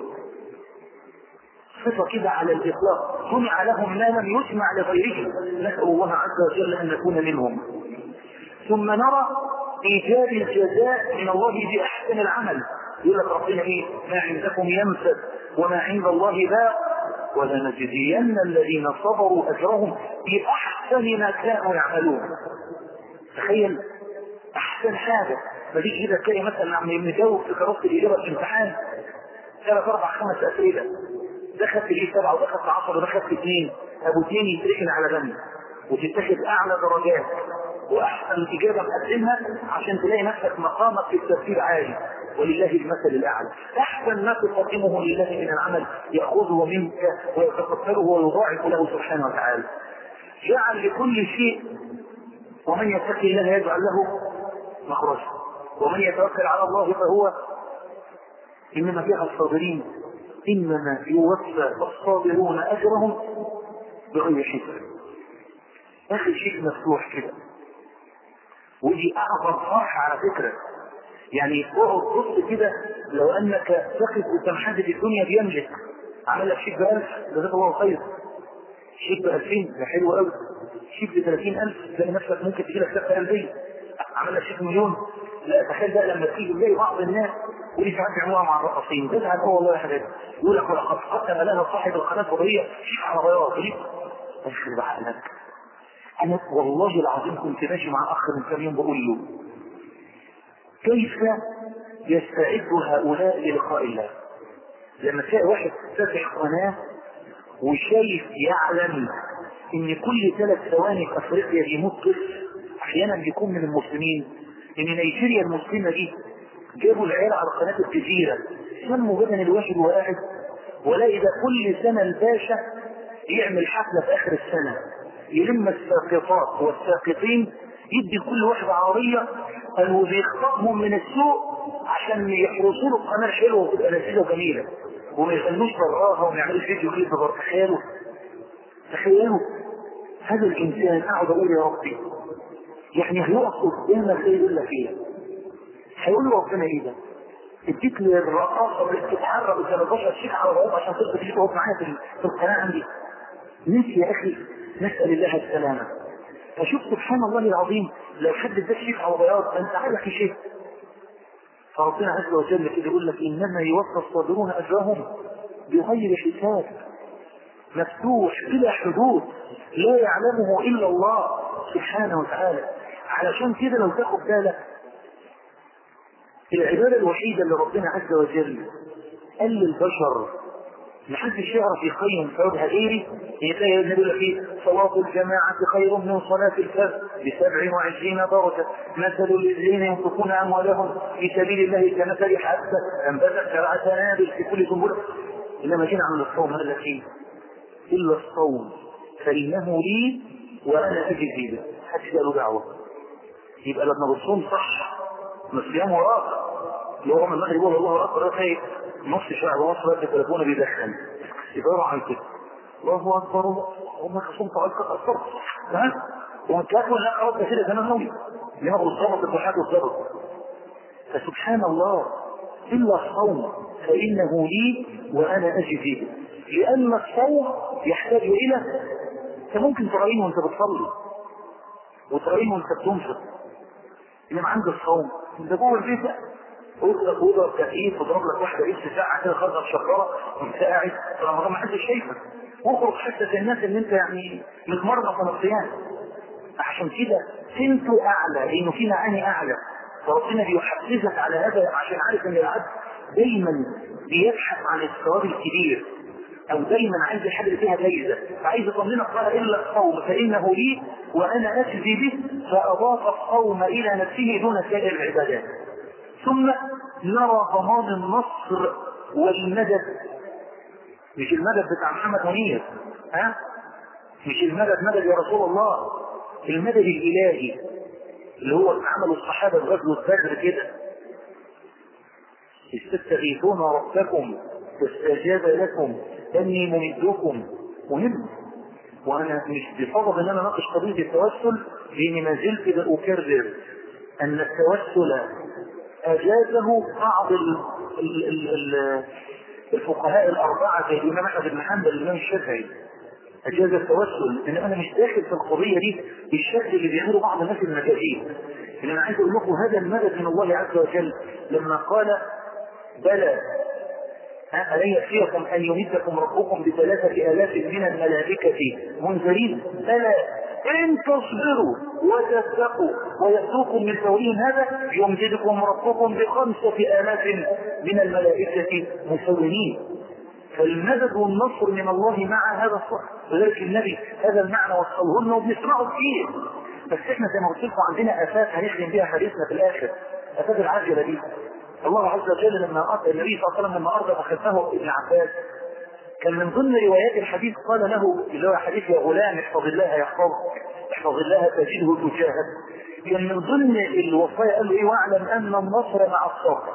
صفة كده على الإطلاق صنع لهم ما لم يسمع لغيرهم نسأل الله عز وجل أن نكون منهم ثم نرى إيجاب الجزاء من الله بأحسن العمل يقول لك ربنا إيه ما عندكم ينفد وما عند الله باق ولنجزين الذين صبروا أجرهم بأحسن ما كانوا يعملون تخيل أحسن حاجة ما تيجي كده تلاقي مثلا عم نجاوب في كراسة الإجابة في امتحان ثلاث أربع خمس أسئلة دخلت ليه سبعة ودخلت عشرة ودخلت اثنين ابو اثنين يتركن على جنب وتتخذ اعلى درجات واحسن اجابه مقدمها عشان تلاقي نفسك مقامك في التفكير عالي ولله المثل الاعلى احسن ما تقدمه لله من العمل ياخذه منك ويتقبله ويضاعف له سبحانه وتعالى جعل لكل شيء ومن يتق الله يجعل له مخرجا ومن يتوكل على الله فهو انما فيها الصابرين إنما يوفى الصابرون أجرهم بغير حساب آخر شيء مفتوح كده ودي أعظم فرحة على فكرة يعني اقعد بص كده لو أنك تقف قدام حد في الدنيا بيملك عمل لك شيك بألف جزاك الله خير شيك بألفين ده حلو قوي شيك بثلاثين ألف تلاقي نفسك ممكن تجي لك سكتة قلبية عمل لك شيك مليون لا تخيل بقى لما تيجي تلاقي بعض الناس ودي ساعات بيعملوها مع الرقاصين تزعل هو والله يا حبيبي يقول لك ولقد قدم لها صاحب القناه الفضائيه شيء على بياض ليه؟ اشكر بعقلك انا والله العظيم كنت ماشي مع اخ من كام يوم بقول له كيف يستعد هؤلاء للقاء الله؟ لما تلاقي واحد فاتح قناه وشايف يعلم ان كل ثلاث ثواني في افريقيا بيموت طفل احيانا بيكون من المسلمين ان نيجيريا المسلمه دي جابوا العيال على قناه الجزيره سموا بدن الواحد وهو قاعد ولاقي ده كل سنه الباشا يعمل حفله في اخر السنه يلم الساقطات والساقطين يدي كل واحد عربيه قالوا بيخطبهم من السوق عشان يحرسوا له القناه حلوه وتبقى لذيذه وجميله وما يخلوش براها وما يعملوش فيديو كليب تخيلوا تخيلوا هذا الانسان اقعد اقول يا ربي يعني هيقف قدامك ايه يقول لك ايه؟ هيقول له ربنا ايه ده؟ اديت للرقاصه اللي بتتحرك قدام البشر شيك على الرؤوس عشان تقدر تيجي تقف معايا في في القناه عندي نسي يا اخي نسال الله السلامه فشوف سبحان الله العظيم لو حد اداك شيك على بياض فانت عارف شيء فربنا عز وجل كده يقول لك انما يوفى الصابرون اجرهم بغير حساب مفتوح بلا حدود لا يعلمه الا الله سبحانه وتعالى علشان كده لو تاخد بالك العبادة الوحيدة اللي ربنا عز وجل قال للبشر محدش يعرف يقيم ثوابها غيري هي تلاقي النبي يقول لك ايه صلاة الجماعة خير من صلاة الفجر بسبع وعشرين درجة مثل الذين ينفقون أموالهم في سبيل الله كمثل حبة أنبتت سبع سنابل في كل سنبلة إنما جينا عن الصوم هذا الشيء إلا الصوم فإنه لي وأنا أجزي به محدش له دعوة يبقى لما بتصوم صح الصيام وراك اللي هو من المغرب يقول الله اكبر خير نص شعب مصر في التليفون بيدخن يدور عن كده الله اكبر هم خصوم طالب اكثر ها ومتلاقوا لا خلاص كده زمان نومي دماغه الضبط الضحاك الضبط فسبحان الله الا الصوم فانه لي وانا اجزي به لان الصوم يحتاج الى انت ممكن تراعيه وانت بتصلي وتراعيه وانت بتنفق انما عند الصوم انت جوه البيت اوضه اوضه تكييف وضرب لك واحده ايه ساعه كده خرجت شجره وانت قاعد رمضان ما حدش شايفك واخرج حتى الناس ان انت يعني متمرمط من الصيام عشان كده سمته اعلى لانه في معاني اعلى فربنا بيحفزك على هذا عشان عارف ان العبد دايما بيبحث عن الثواب الكبير او دايما عايز الحاجه اللي فيها جايزه فعايز يطمنك قال الا الصوم فانه لي وانا اجزي به فاضاف الصوم الى نفسه دون سائر العبادات ثم نرى ضمان النصر والمدد مش المدد بتاع محمد منير ها مش المدد مدد يا رسول الله المدد الالهي اللي هو عمل الصحابه في غزوه بدر كده استستغيثون ربكم فاستجاب لكم اني ممدكم مهم وانا مش بفضل ان انا اناقش قضيه التوسل لاني ما زلت باكرر ان التوسل اجازه بعض ال ال ال ال الفقهاء الاربعه زي الامام احمد بن حنبل الامام الشافعي اجاز التوسل ان انا مش داخل في القضيه دي بالشكل اللي بيعمله بعض الناس المجازين ان انا عايز اقول لكم هذا المدد من الله عز وجل لما قال بلى ألن يكفيكم أن يمدكم ربكم بثلاثة آلاف من الملائكة منزلين بلى إن تصبروا وتتقوا ويأتوكم من فورهم هذا يمددكم ربكم بخمسة آلاف من الملائكة مسومين فالمدد والنصر من الله مع هذا الصح وذلك النبي هذا المعنى وصله لنا وبنسمعه كتير بس احنا زي ما قلت لكم عندنا افات هنخدم بيها حديثنا في الاخر افات العاجله دي الله عز وجل لما أرضى النبي صلى الله عليه وسلم لما أرضى خلفه ابن عباس كان من ضمن روايات الحديث قال له اللي هو حديث يا غلام احفظ الله يحفظك احفظ الله تجده تجاهك كان من ضمن الوصايا قال له ايه واعلم ان النصر مع الصبر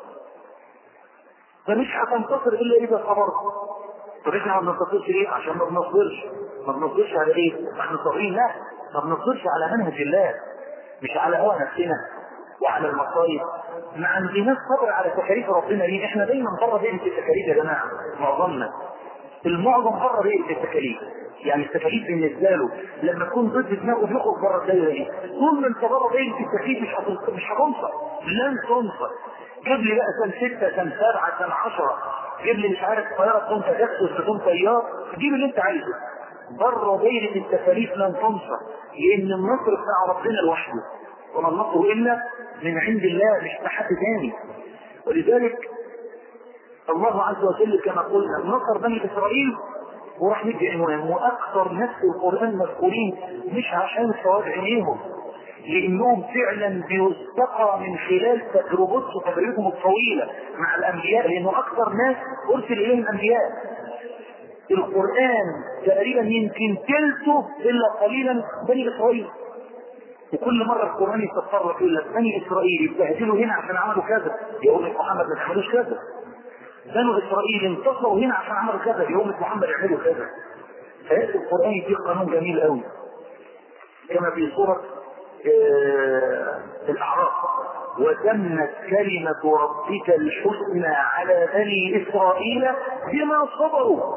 فمش هتنتصر الا اذا صبرت طب احنا ما بننتصرش ليه؟ عشان ما بنصبرش ما بنصبرش على ايه؟ احنا صابرين لا ما بنصبرش على منهج الله مش على هوى نفسنا وعلى المصايب ما عندناش صبر على تكاليف ربنا ليه احنا دايما بره دايره التكاليف يا جماعه معظمنا المعظم بره دايره التكاليف يعني التكاليف بالنسبه له لما تكون ضد دماغه بيخرج بره الدايره دي طول ما انت بره دايره التكاليف مش هتنصر مش هتنصر لن تنصر جيب لي بقى سنه سته سنه سبعه سنه 10 جيب لي مش عارف طياره تكون تجسس تكون طيار جيب اللي انت عايزه بره دايره التكاليف لن تنصر لان النصر بتاع ربنا لوحده وما النصر الا من عند الله مش حد ثاني ولذلك الله عز وجل كما قلنا نصر بني اسرائيل وراح ندي عنوان واكثر ناس في القران مذكورين مش عشان ثواب عينيهم لانهم فعلا بيستقى من خلال تجربتهم وتجربتهم الطويله مع الانبياء لانه اكثر ناس ارسل اليهم الانبياء القران تقريبا يمكن ثلثه الا قليلا بني اسرائيل وكل مرة القرآن يتطرق يقول لك بني إسرائيل يستهزلوا هنا عشان عملوا كذا يقول لك محمد ما تعملوش كذا بنو إسرائيل انتصروا هنا عشان عملوا كذا يقول لك محمد يعملوا كذا فيأتي القرآن يديك قانون جميل قوي كما في سورة آه الأعراف وتمت كلمة ربك الحسنى على بني إسرائيل بما صبروا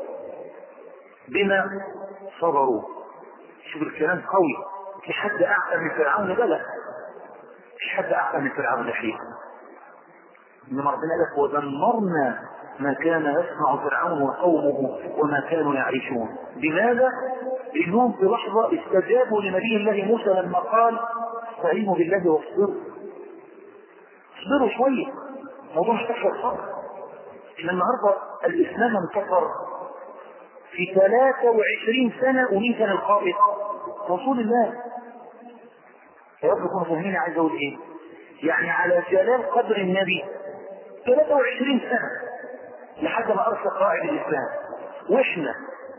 بما صبروا شوف الكلام قوي في حد أعلى من فرعون بلى مش حد أعلى من فرعون الحين إنما ربنا لك ودمرنا ما كان يصنع فرعون وقومه وما كانوا يعيشون بماذا؟ لأنهم في لحظة استجابوا لنبي الله موسى لما قال استعينوا بالله واصبروا اصبروا شوية الموضوع مش تحت الصبر إن النهاردة الإسلام انتصر في 23 سنة ومين كان القائد؟ رسول الله يا رب تكونوا فاهمين عايز اقول ايه؟ يعني على جلال قدر النبي 23 سنة لحد ما ارسل قائد الاسلام واحنا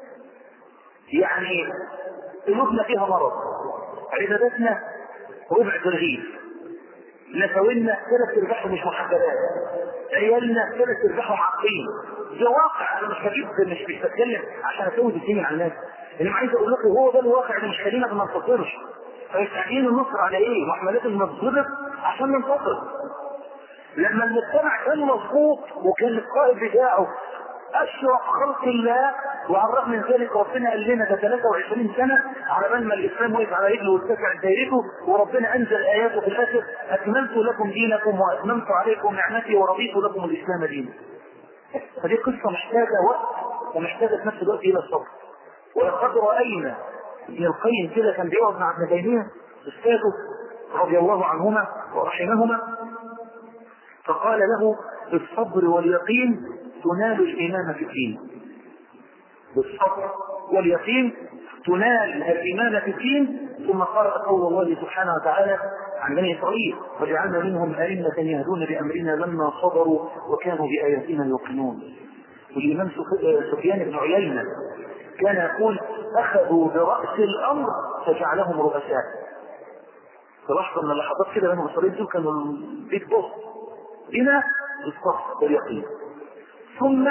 يعني قلوبنا فيها مرض عباداتنا ربع ترغيب نسوينا ثلاث ارباعهم مش محببات عيالنا ثلاث ارباعهم عاقلين ده واقع انا مش بجيب مش مش بتكلم عشان اسود الدنيا على الناس انا عايز اقول لكم هو ده الواقع اللي مش خلينا ما ننتصرش فيستعين النصر على ايه؟ ما احنا لازم نتضرب عشان ننتصر لما المجتمع كان مظبوط وكان القائد بتاعه اشرف خلق الله وعلى الرغم من ذلك ربنا قال لنا ده 23 سنه على بال ما الاسلام وقف على رجله واتسع دايرته وربنا انزل اياته في الاخر اكملت لكم دينكم واتممت عليكم نعمتي ورضيت لكم الاسلام دينا. فدي قصه محتاجه وقت ومحتاجه في نفس الوقت الى الصبر. ولقد راينا ابن القيم كده كان بيقعد مع ابن تيميه استاذه رضي الله عنهما ورحمهما فقال له بالصبر واليقين تنال الإمامة في الدين بالصبر واليقين تنال الإمامة في الدين ثم قرأ قول الله سبحانه وتعالى عن بني إسرائيل وجعلنا منهم أئمة يهدون بأمرنا لما صبروا وكانوا بآياتنا يوقنون والإمام سفيان بن عيينة كان يقول أخذوا برأس الأمر فجعلهم رؤساء في لحظة من اللحظات كده بنو إسرائيل دول كانوا البيت بوس بنا بالصبر واليقين ثم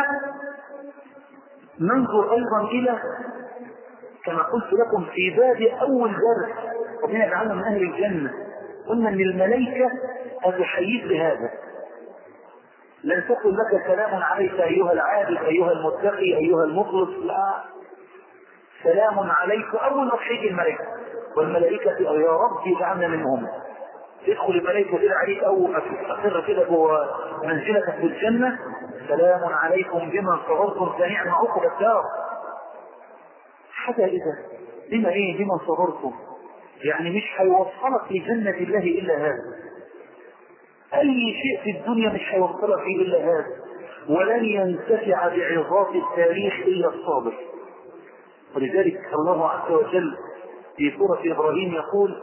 ننظر ايضا الى كما قلت لكم في باب اول درس ربنا يجعلنا من اهل الجنه قلنا ان الملائكه هتحييك بهذا لن تقل لك سلام عليك ايها العابد ايها المتقي ايها المخلص لا سلام عليك اول ما تحيي الملائكه والملائكه يا رب اجعلنا منهم تدخل الملائكه كده عليك اول ما تستقر كده جوه منزلتك في الجنه سلام عليكم بما صبرتم فنعم عقب الدار حتى اذا بما ايه بما صبرتم يعني مش هيوصلك لجنة الله الا هذا اي شيء في الدنيا مش هيوصلك فيه الا هذا ولن ينتفع بعظات التاريخ الا الصابر ولذلك الله عز وجل في سورة ابراهيم يقول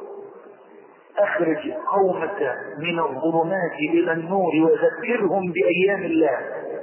اخرج قومك من الظلمات الى النور وذكرهم بايام الله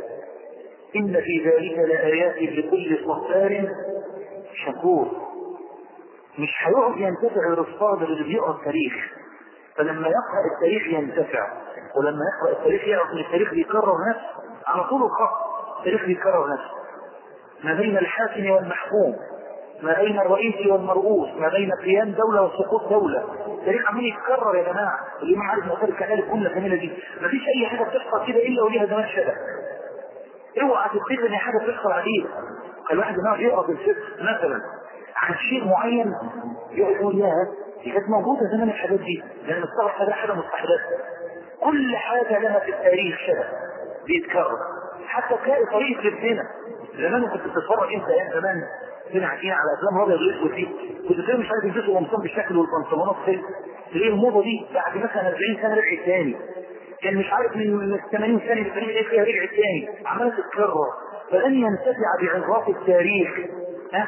ان في ذلك لايات لكل صبار شكور مش هيقعد ينتفع الصابر اللي بيقرا التاريخ فلما يقرا التاريخ ينتفع ولما يقرا التاريخ يعرف ان التاريخ بيكرر نفسه على طول الخط التاريخ بيكرر نفسه ما بين الحاكم والمحكوم ما بين الرئيس والمرؤوس ما بين قيام دولة وسقوط دولة التاريخ عمال يتكرر يا جماعة اللي ما عارف مصاري كان الجملة الجميلة دي مفيش أي حاجة بتحصل كده إلا وليها زمان شبه اوعى تفتكر ان حاجة بتحصل عديدة الواحد ما يقرا في الفقه مثلا عن شيء معين يقعد يقول يا دي كانت موجودة زمان الحاجات دي لأن الصبر حاجة حاجة مستحدثة كل حاجة لها في التاريخ شبه بيتكرر حتى تلاقي طريقة لبسنا زمان كنت بتتفرج انت ايام زمان كنا قاعدين على افلام ابيض واسود دي كنت تلاقي مش عارف يلبسوا قمصان بالشكل والبنطلونات كده تلاقي الموضه دي بعد مثلا 40 سنه رجعت تاني كان مش عارف من 80 سنه ل 80 ايه فيها رجعت تاني عماله تتكرر فلن ينتفع بعظات التاريخ ها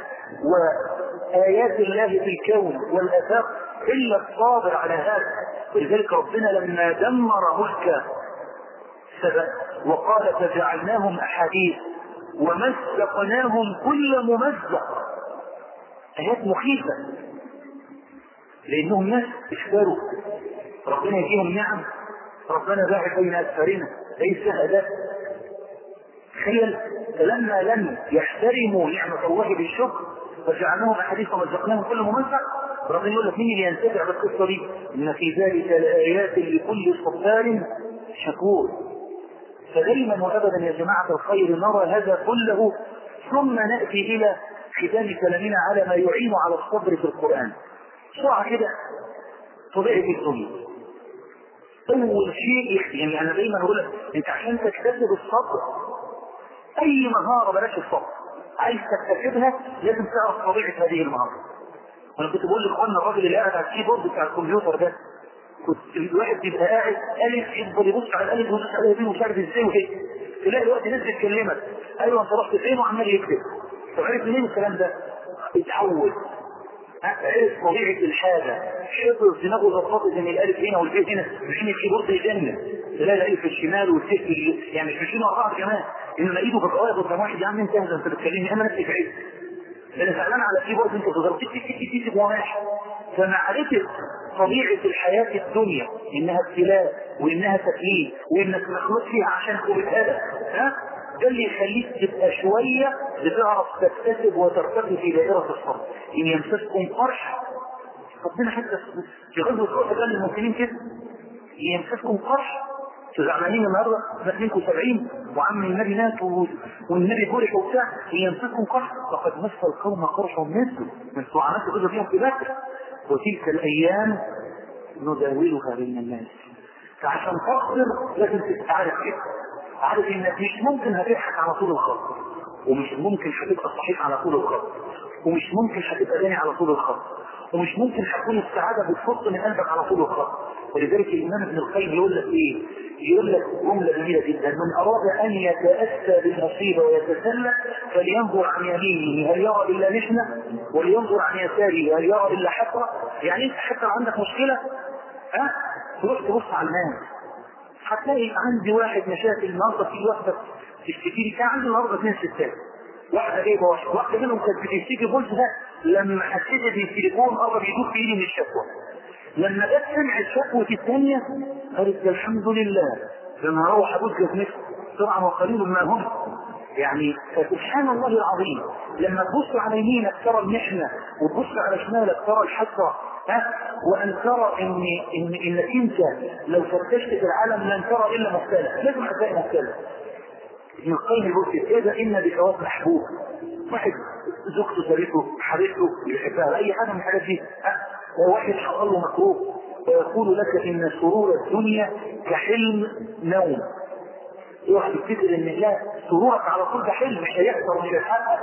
وايات الله في الكون والافاق الا الصابر على هذا ولذلك ربنا لما دمر ملك سبأ وقال فجعلناهم احاديث ومزقناهم كل ممزق ايات مخيفه لانهم ناس اشتروا ربنا يديهم نعم ربنا باعث بين اسفارنا ليس هذا تخيل فلما لم يحترموا نعمه الله بالشكر فجعلناهم احاديث ومزقناهم كل ممزق ربنا يقول لك مين اللي ينتفع بالقصه دي؟ ان في ذلك لايات لكل صبار شكور فدائما وابدا يا جماعه الخير نرى هذا كله ثم ناتي الى ختام كلامنا على ما يعين على الصبر في القران. بسرعه كده طبيعه الدنيا. اول شيء يعني انا دايما اقول لك انت عشان تكتسب الصبر اي مهاره بلاش الصبر عايز تكتسبها لازم تعرف طبيعه هذه المهاره. انا كنت بقول لاخواننا الراجل اللي قاعد على الكيبورد بتاع الكمبيوتر ده كنت الواحد بيبقى قاعد الف يفضل يبص على الالف ويبص على دي ومش عارف ازاي وكده تلاقي الوقت ناس بتكلمك ايوه انت رحت فين وعمال يكتب طب عرف منين الكلام ده؟ اتعود عرف طبيعه الحاجه حفظ دماغه ظبطت ان الالف هنا والبي هنا مش الكيبورد يجنن تلاقي الالف في الشمال والسيف يعني مش ماشيين ورا بعض كمان انما ايده في القوايا قدام واحد يا عم انت اهدى انت بتكلمني انا نفسي بعيد انا زعلان على كيبورد انت تضرب تك تك تك تك وماشي فمعرفه طبيعه الحياه الدنيا انها ابتلاء وانها تكليف وانك مخلوق فيها عشان تبتلى ها ده اللي يخليك تبقى شويه بتعرف تكتسب وترتقي في دائره الصبر ان يمسسكم قرح ربنا حتى في غزوه احد قال للمسلمين كده ان يمسسكم قرح زعلانين النهارده منكم 70 وعم النبي مات والنبي جرح وبتاع ان يمسكم قرح فقد مس القوم قرح مثله من عملت كده فيهم في بدر وتلك الايام نداولها بين الناس فعشان تصبر لازم تبقى عارف كده عارف انك مش ممكن هتضحك على طول الخط ومش ممكن هتبقى صحيح على طول الخط ومش ممكن هتبقى غني على طول الخط ومش ممكن هتكون السعاده بتفض من قلبك على طول الخط ولذلك الامام ابن القيم يقول لك ايه؟ يقول لك جمله جميله جدا من اراد ان يتاسى بالمصيبه ويتسلى فلينظر عن يمينه هل يرى الا نحنه ولينظر عن يساره هل يرى الا حسره يعني انت حتى لو عندك مشكله ها تروح تبص على الناس هتلاقي عندي واحد مشاكل النهارده في واحده تشتكي لي كان عندي النهارده اثنين ستات واحده جايبه واحده واحده منهم كانت بتشتكي بولت ده لما حسيت بالتليفون قرب يدوب في ايدي من الشكوى لما جت سمعت شكوى الثانيه قالت الحمد لله لما اروح ابوس جزمتي طبعا وقليل ما هم يعني سبحان الله العظيم لما تبص على يمينك ترى المحنه وتبص على شمالك ترى الحسره ها وان ترى ان ان انك انت لو فتشت في العالم لن ترى الا مختلف لازم هتلاقي مختلف ابن القيم يقول كده اذا ان بثواب محبوب واحد زوجته سابته حبيبته بيحبها اي حاجه من الحاجات دي ها وواحد حصل له مكروه ويقول لك ان سرور الدنيا كحلم نوم اوعى تفتكر ان لا سرورك على طول ده حلم مش هيحصل مش هيتحقق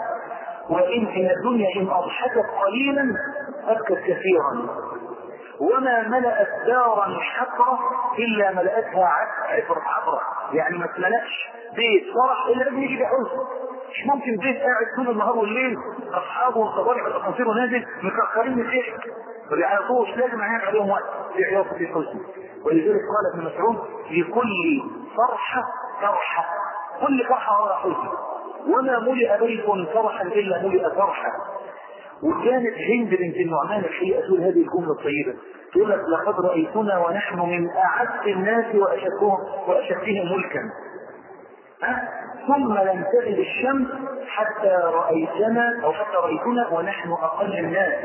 وان ان الدنيا ان اضحكت قليلا ابكت كثيرا وما ملأت دارا حقرة إلا ملأتها عبر عبرة يعني ما تملأش بيت فرح إلا لازم يجي بحزن مش ممكن بيت قاعد طول النهار والليل أصحابه والصباح الأسانسير نازل مكسرين من الضحك ما بيعيطوش لازم يعيط عليهم وقت في عياط في حزن ولذلك قال ابن مسعود لكل فرحة فرحة كل فرحة وراء حزن وما ملئ بيت فرحا إلا ملئ فرحا وكانت هند بنت النعمان الحقيقه تقول هذه الجمله الطيبه تقول لك لقد رايتنا ونحن من اعز الناس واشدهم واشدهم ملكا أه؟ ثم لم تغب الشمس حتى رايتنا او حتى رايتنا ونحن اقل الناس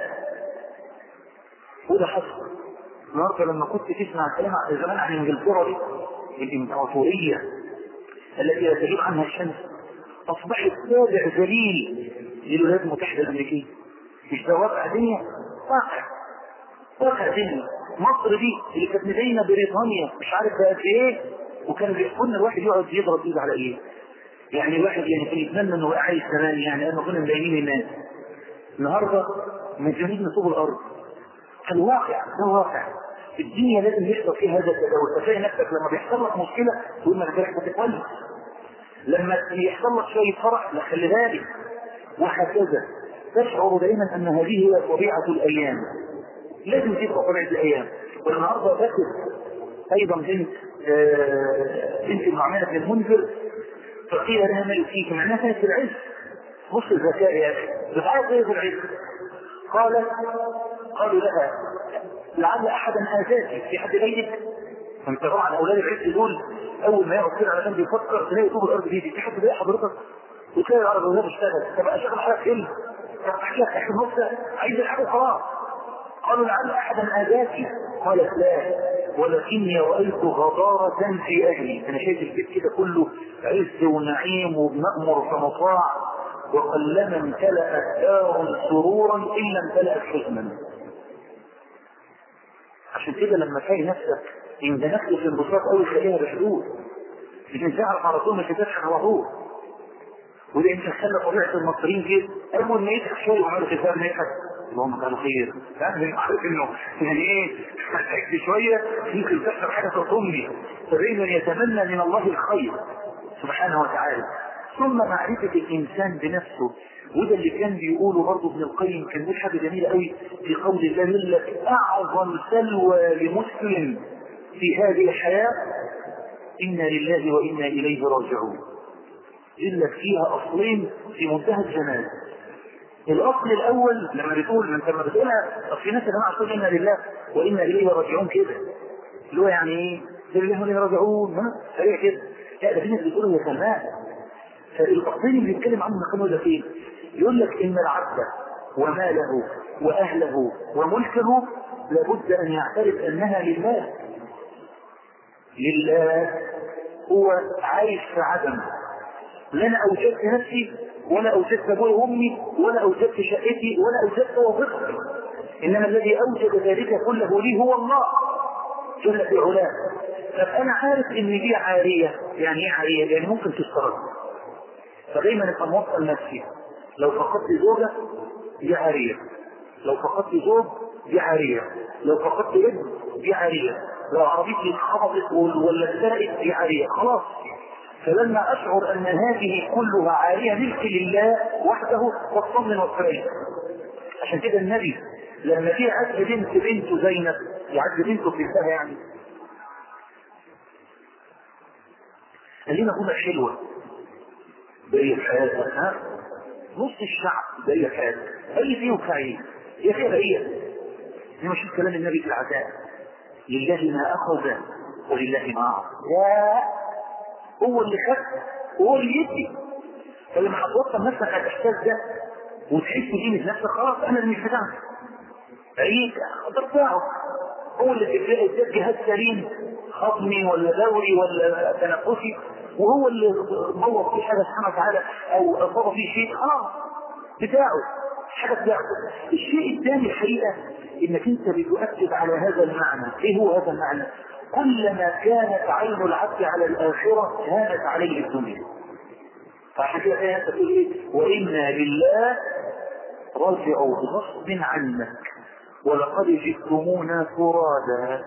وده حصل النهارده لما كنت تسمع كلام زمان عن انجلترا دي الامبراطوريه التي لا تغيب عنها الشمس اصبحت تابع ذليل للولايات المتحده الامريكيه مش ده واقع دنيا واقع واقع دنيا مصر دي اللي كانت مدينه بريطانيا مش عارف بقى ايه وكان بيحكوا الواحد يقعد يضرب ايده على ايه يعني الواحد يعني كان يتمنى انه عايش زمان يعني انه كنا ملايين الناس النهارده مجانين نصوب الارض الواقع ده واقع الدنيا لازم يحصل فيها هذا التداول فتلاقي نفسك لما بيحصل لك مشكله تقول ما بالك بتتولد لما يحصل لك شويه فرح لا خلي بالك وهكذا تشعر دائما ان هذه هي طبيعه الايام لازم تبقى طبيعه الايام والنهارده ذكر ايضا بنت آه بنت النعمان بن المنذر فقيل لها ما يؤتيك معناها كانت في العز بص الذكاء يا اخي بتعرف ايه في العز قالت قالوا لها لعل احدا اذاك في حد بيتك فانت طبعا اولاد العز دول اول ما يقعد كده على جنب يفكر تلاقي طوب الارض دي في حد بيلاقي حضرتك وتلاقي العرب وهي بتشتغل طب اشغل حالك ايه؟ طب احكي لك احكي نص عايز الحاجه خلاص قالوا لعل احدا اذاك قالت لا ولكني رايت غضارة في اهلي انا شايف البيت كده كله عز ونعيم وبنأمر فمطاع وقلما امتلأت دار سرورا الا امتلأت حزنا عشان كده لما تلاقي نفسك اندمجت في انبساط قوي تلاقيها بحدود لكن تعرف على طول ما تتابعش على طول وده انت خلى طبيعه المصريين كده اول ما يضحك شويه وعملوا كتاب نضحك اللهم كانوا خير فاهم عارف انه يعني ايه ضحكت شويه يمكن تحصل حاجه تطمني فدايما يتمنى من الله الخير سبحانه وتعالى ثم معرفه الانسان بنفسه وده اللي كان بيقوله برضه ابن القيم كان بيقول حاجه جميله قوي في قول الله يقول لك اعظم سلوى لمسلم في هذه الحياه انا لله وانا اليه راجعون يقول لك فيها اصلين في منتهى الجمال الاصل الاول لما بتقول انت لما بتقولها طب في ناس يا جماعه تقول انا لله وانا اليه راجعون كده اللي هو يعني ايه؟ لله وانا راجعون ها؟ سريع كده لا ده في ناس بتقول هي سماء فالاصلين اللي بيتكلم عنهم كانوا ده فين؟ يقول لك ان العبد وماله واهله وملكه لابد ان يعترف انها لله لله هو عايش في عدم لا انا اوجدت نفسي ولا اوجدت ابوي وامي ولا اوجدت شقتي ولا اوجدت وظيفتي انما الذي اوجد ذلك كله لي هو الله جل في علاه طب انا عارف ان دي عاريه يعني ايه عاريه؟ يعني ممكن تسترد فدايما ابقى موصل نفسي لو فقدت زوجه دي عاريه لو فقدت زوج دي عاريه لو فقدت ابن دي عاريه لو عربيتي اتخبطت ولا اتسرقت دي عاريه خلاص فلما اشعر ان هذه كلها عاريه ملك لله وحده واطمن واطمئن عشان كده النبي لما جه عز بنت بنته زينب يعز بنته بنتها يعني قال لنا جمل حلوه بقية حياتك ها نص الشعب بقية حياتك اي فيه وكاين هي فيها بقية انما شوف كلام النبي في العزاء لله ما اخذ ولله ما اعطى يا هو اللي خد وهو اللي يدي فلما هتوصل نفسك على الاحساس ده وتحس بقيمه نفسك خلاص انا اللي مش بتاعك عيد ده بتاعه هو اللي اداك جهاز سليم هضمي ولا دوري ولا تنفسي وهو اللي بوظ فيه حاجه سبحانه وتعالى او اصاب فيه شيء خلاص بتاعه حاجه بتاعته الشيء الثاني الحقيقه انك انت بتؤكد على هذا المعنى ايه هو هذا المعنى كلما كانت عين العبد على الآخرة هانت عليه الدنيا فعشان كده آية تقول إيه وإنا لله رجعوا بغصب عنك ولقد جئتمونا فرادا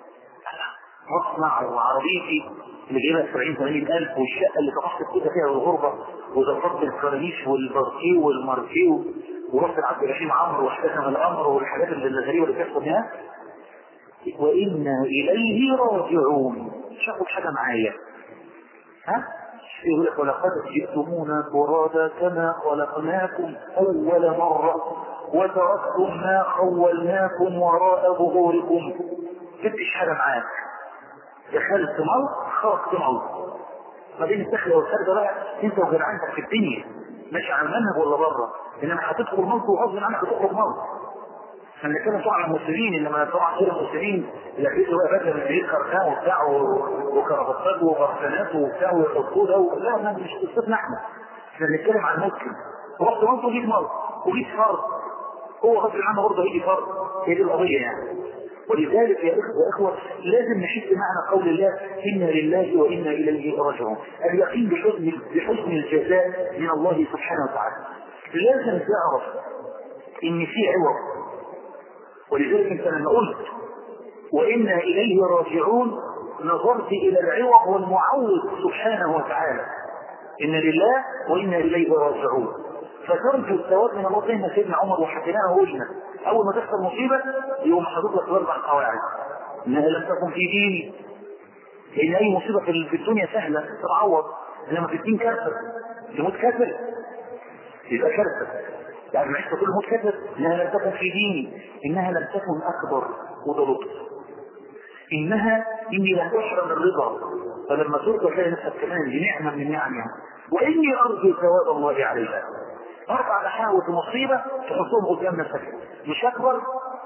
مصنع وعربيتي اللي جايبها 70 80 ألف والشقة اللي تقصد كده فيها الغربة وظبطت الكرانيش والباركيه والماركيه ورحت لعبد الرحيم عمرو واحتكم الأمر والحاجات اللي الغريبة اللي بتحصل هنا وإنا إليه راجعون شافوا حاجة معايا ها يقول لك ولقد جئتمونا فرادا كما خلقناكم أول مرة وتركتم ما خولناكم وراء ظهوركم جبتش حاجة معاك دخلت موت خرجت موت بعدين الدخل والخارجة بقى انت وجدعنتك في الدنيا ماشي على المنهج ولا بره انما هتدخل موت وغصب عنك هتخرج موت احنا بنتكلم طبعا عن المسلمين انما طبعا غير المسلمين اللي هتلاقيه بقى بدل من ايه خرخان وبتاع وكرافطات وبرفانات وبتاع ويحطوه ده لا ما مش قصتنا احنا احنا بنتكلم عن مسلم رحت موت وجيت موت وجيت فرض هو غصب عنه برضه هيجي فرض هي دي القضيه يعني ولذلك يا اخوه اخوه لازم نحس معنى قول الله انا لله وانا اليه راجعون اليقين بحسن بحسن الجزاء من الله سبحانه وتعالى لازم تعرف ان في عوض ولذلك انت لما قلت وانا اليه راجعون نظرت الى العوض والمعوض سبحانه وتعالى ان لله وانا اليه راجعون فترجو الثواب من الله زي ما سيدنا عمر وحكيناه وقلنا اول ما تحصل مصيبه يقوم حاطط لك اربع قواعد انها لم تكن في ديني لان اي مصيبه في الدنيا سهله تتعوض انما في الدين كارثه تموت كافر يبقى كارثه يعني معيشة كل موت كافر انها لم تكن في ديني انها لم تكن اكبر وده لطف انها اني لم اشعر الرضا فلما ترضى تلاقي نفسك كمان بنعمه من نعمها واني ارجو ثواب الله عليها اربع احاول في مصيبه تحطهم قدام نفسك مش اكبر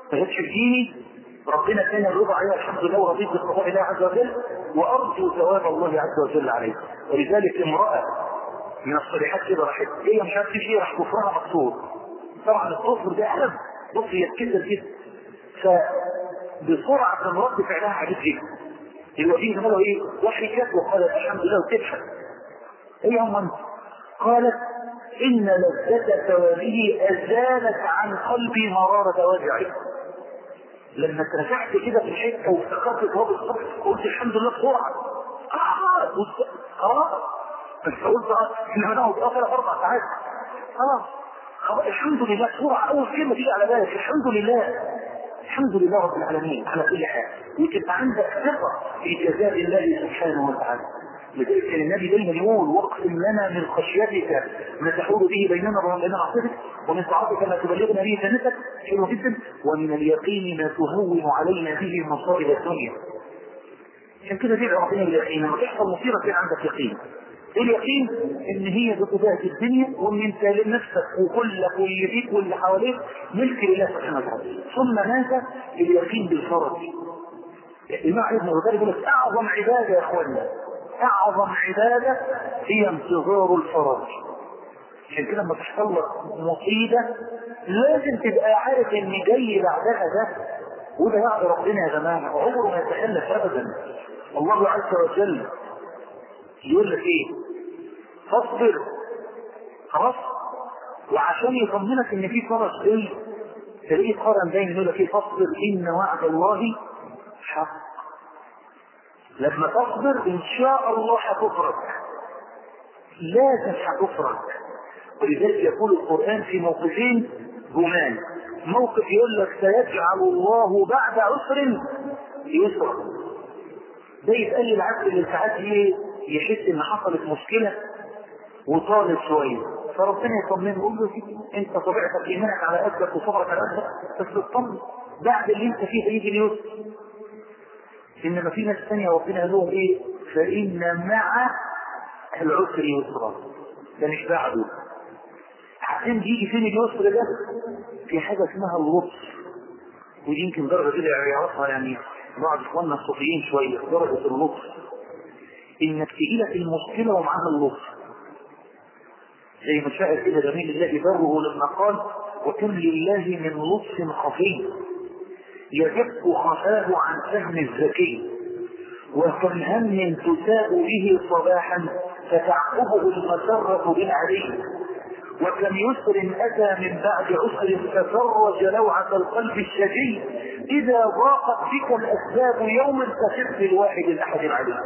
ما جاتش في ديني ربنا كان الرضا عليها الحمد لله ورضيت بقضاء الله عز وجل وارجو ثواب الله عز وجل عليه ولذلك امراه من الصالحات كده راحت هي مش عارف ايه راح كفرها مكسور طبعا الكفر ده ألم بص هي اتكسر كده فبسرعه كان رد فعلها عجيب جدا الوزير قالوا ايه وحكت وقالت الحمد لله وتضحك هي هم انت قالت ان لذة ثوابه ازالت عن قلبي مرارة وجعي لما اترجعت كده في الحته وافتكرت ثواب الصبح قلت الحمد لله بسرعه اه خلاص بس قلت احنا هنقعد ثلاث اربع ساعات خلاص خلاص الحمد لله بسرعه اول كلمه تيجي على بالك الحمد لله الحمد لله رب العالمين على كل حال وتبقى عندك ثقه في جزاء الله سبحانه وتعالى لذلك كان النبي دايما يقول واقسم لنا من خشيتك ما تحول به بيننا وبين معصيتك ومن طاعتك ما تبلغنا به جنتك حلو جدا ومن اليقين ما تهون علينا به مصائب الدنيا عشان كده تدعو ربنا باليقين لما تحصل مصيبه كان عندك يقين اليقين ان هي بطبيعه الدنيا وان انت نفسك وكلك واللي فيك واللي حواليك ملك لله سبحانه وتعالى ثم ماذا اليقين بالفرج الامام ابن الغزالي يقول لك اعظم عباده يا اخوانا اعظم عباده هي انتظار الفرج عشان كده لما تحصل لك مصيبه لازم تبقى عارف ان جاي بعدها ده وده يعد ربنا يا جماعه عمره ما يتخلف ابدا الله عز وجل يقول لك ايه فاصبر خلاص وعشان يطمنك ان في فرج ايه تلاقيه قرن دايما يقول لك ايه فاصبر ان وعد الله حق لما تصبر ان شاء الله هتفرج لازم هتفرج ولذلك يقول القران في موقفين جمال موقف يقول لك سيجعل الله بعد عسر يسرا ده يتقال للعبد اللي ساعات ايه يحس ان حصلت مشكله وطالب شويه فربنا يطمنه يقول له انت طبيعتك ايمانك على قدك وصبرك على قدك بس اطمن بعد اللي انت فيه هيجي اليسر انما في ناس ثانيه ربنا قال لهم ايه فان مع العسر يسرا ده مش بعده عشان بيجي فين اليسر ده في حاجه اسمها اللطف ودي يمكن درجه كده يعرفها يعني بعض اخواننا الصوفيين شويه درجه اللطف انك تجي لك المشكله ومعاها اللطف زي ما شاعر كده جميل الله بره لما قال وكم لله من لطف خفي يجف خفاه عن فهم الذكي وكم هم تساء به صباحا فتعقبه المسرة بالعلي وكم يسر أتى من بعد عسر تفرج لوعة القلب الشجي إذا ضاقت بك الأسباب يوما فخف الواحد الأحد العليم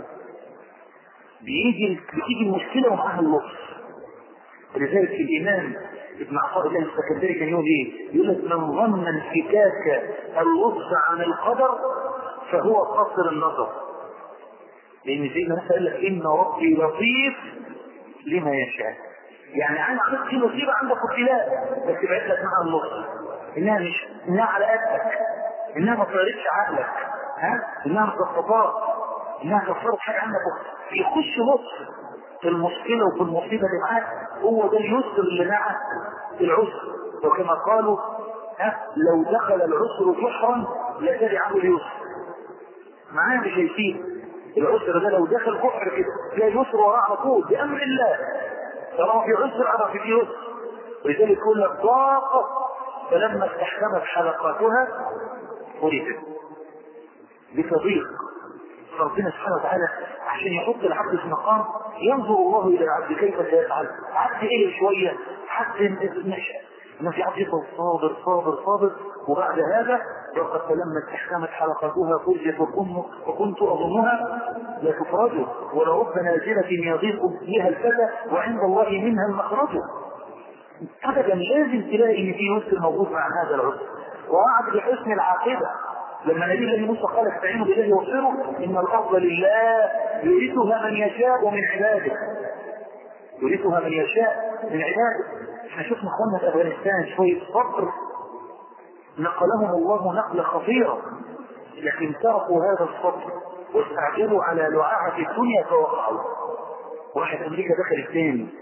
بيجي بتيجي المشكلة ومعها اللطف لذلك الإمام ابن عطاء الله السكندري كان يقول ايه؟ يقول لك من ظن انفكاك اللطف عن القدر فهو قصر النظر. لأن زي ما مثلا قال لك إن ربي لطيف لما يشاء. يعني أنا عملت في مصيبة عندك ابتلاء بس بعت لك معها اللطف. إنها مش إنها على قدك. إنها ما طيرتش عقلك. ها؟ إنها مخططات. إنها كفرت حاجة عندك يخش لطف في المشكلة وفي المصيبة اللي معاك هو ده اليسر اللي مع العسر وكما قالوا ها لو دخل العسر جحرا لتبعه اليسر معناه مش هيسيب العسر ده لو دخل جحر كده تلاقي اليسر وراه على طول بأمر الله طالما في عسر أنا في يسر ولذلك يقول لك ضاقت فلما استحكمت حلقاتها فرجت بتضيق ربنا سبحانه وتعالى عشان يحط العبد في مقام ينظر الله الى العبد كيف سيفعل عبد ايه شويه عبد مش ما في عبد يفضل صابر صابر صابر وبعد هذا وقد فلما استحكمت حلقاتها فرجت وكنت وكنت اظنها لا تفرج ولرب نازله يضيق بها الفتى وعند الله منها المخرج ابدا لازم تلاقي ان في يسر موجود مع هذا العسر ووعد بحسن العاقبه لما نبي الله موسى قال استعينوا بالله واصبروا ان الارض لله يورثها من يشاء من عباده يورثها من يشاء من عباده احنا شفنا اخواننا في افغانستان شويه صبر نقلهم الله نقله خطيره لكن تركوا هذا الصبر واستعجلوا على لعاعة الدنيا فوقعوا واحد امريكا دخل الثاني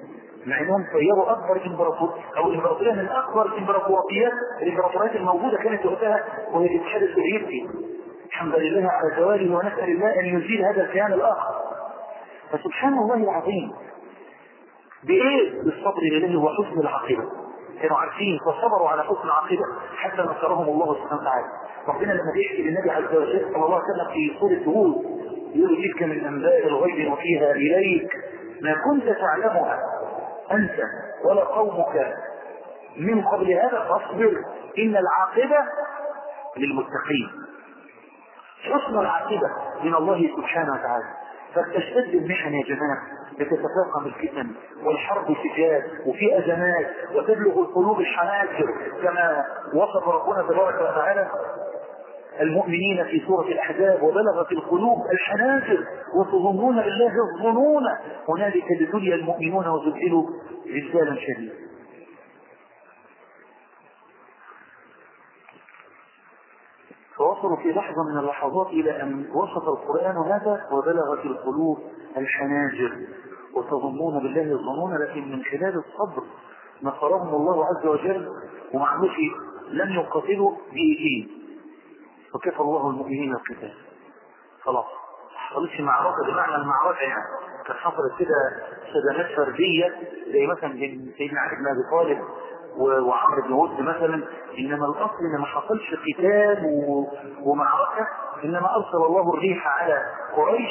مع انهم طيروا اكبر امبراطور او امبراطوريه من اكبر الامبراطوريات الامبراطوريات الموجوده كانت وقتها وهي الاتحاد السوفيتي الحمد لله على زواله ونسال الله ان يزيل هذا الكيان الاخر فسبحان الله العظيم بايه بالصبر لله وحسن العاقبه كانوا عارفين فصبروا على حسن العاقبه حتى نصرهم الله سبحانه وتعالى ربنا لما بيحكي للنبي عز وجل صلى الله عليه وسلم في سوره هود يقول تلك من انباء الغيب وفيها اليك ما كنت تعلمها انت ولا قومك من قبل هذا فاصبر ان العاقبه للمتقين حسن العاقبه من الله سبحانه وتعالى فتشتد المحن يا جماعه يتتفاقم الفتن والحرب سجاد وفي ازمات وتبلغ القلوب الحناجر كما وصف ربنا تبارك وتعالى المؤمنين في سورة الأحزاب وبلغت القلوب الحناجر وتظنون بالله الظنون هنالك ابتلي المؤمنون وزلزلوا زلزالا شديدا فوصلوا في لحظة من اللحظات إلى أن وصف القرآن هذا وبلغت القلوب الحناجر وتظنون بالله الظنون لكن من خلال الصبر نصرهم الله عز وجل ومعلوش لم يقاتلوا بإيدين وكفى الله المؤمنين القتال خلاص حصلتش معركة بمعنى المعركة يعني كانت حصلت كده صدمات فردية زي مثلا بين سيدنا علي بن أبي طالب وعمرو بن ود مثلا انما الاصل ان ما حصلش قتال و... ومعركه انما ارسل الله الريح على قريش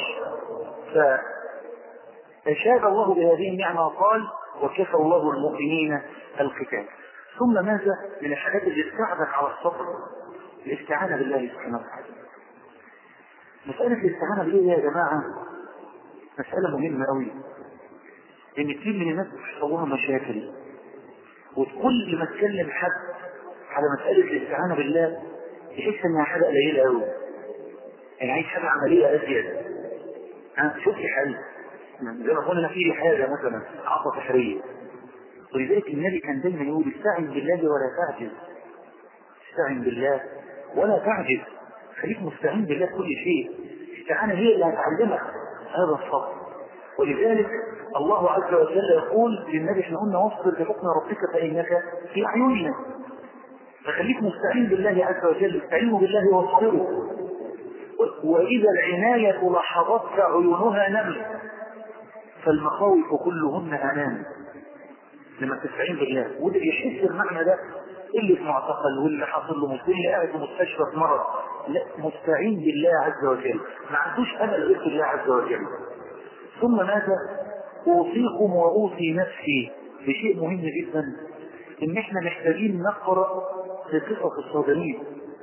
فاشاد الله بهذه النعمه وقال وكفى الله المؤمنين القتال ثم ماذا من الحاجات اللي تساعدك على الصبر الاستعانه بالله سبحانه وتعالى مساله الاستعانه بالله يا جماعه مساله مهمه قوي ان كتير من الناس بيحصل لها مشاكل وكل ما تكلم حد على مسألة الاستعانة بالله يحس انها حاجة قليلة قوي يعني عايز حاجة عملية أزيد ها شوف لي حل زي ما قلنا في حاجة مثلا عطة سحرية ولذلك النبي كان دايما يقول استعن بالله ولا تعجز استعن بالله ولا تعجز خليك مستعين بالله كل شيء الاستعانة هي اللي هتعلمك هذا الصبر ولذلك الله عز وجل يقول للنبي احنا قلنا واصبر لحكم ربك فانك في اعيننا فخليك مستعين بالله عز وجل استعينوا بالله واصبروا واذا العنايه لاحظتك عيونها نمل فالمخاوف كلهن امام لما تستعين بالله وده يحس المعنى ده اللي في معتقل واللي حاصل له مصيبه اللي قاعد في مستشفى في مرض لا مستعين بالله عز وجل ما عندوش امل غير في الله عز وجل ثم ماذا اوصيكم واوصي نفسي بشيء مهم جدا ان احنا محتاجين نقرا في قصص الصابرين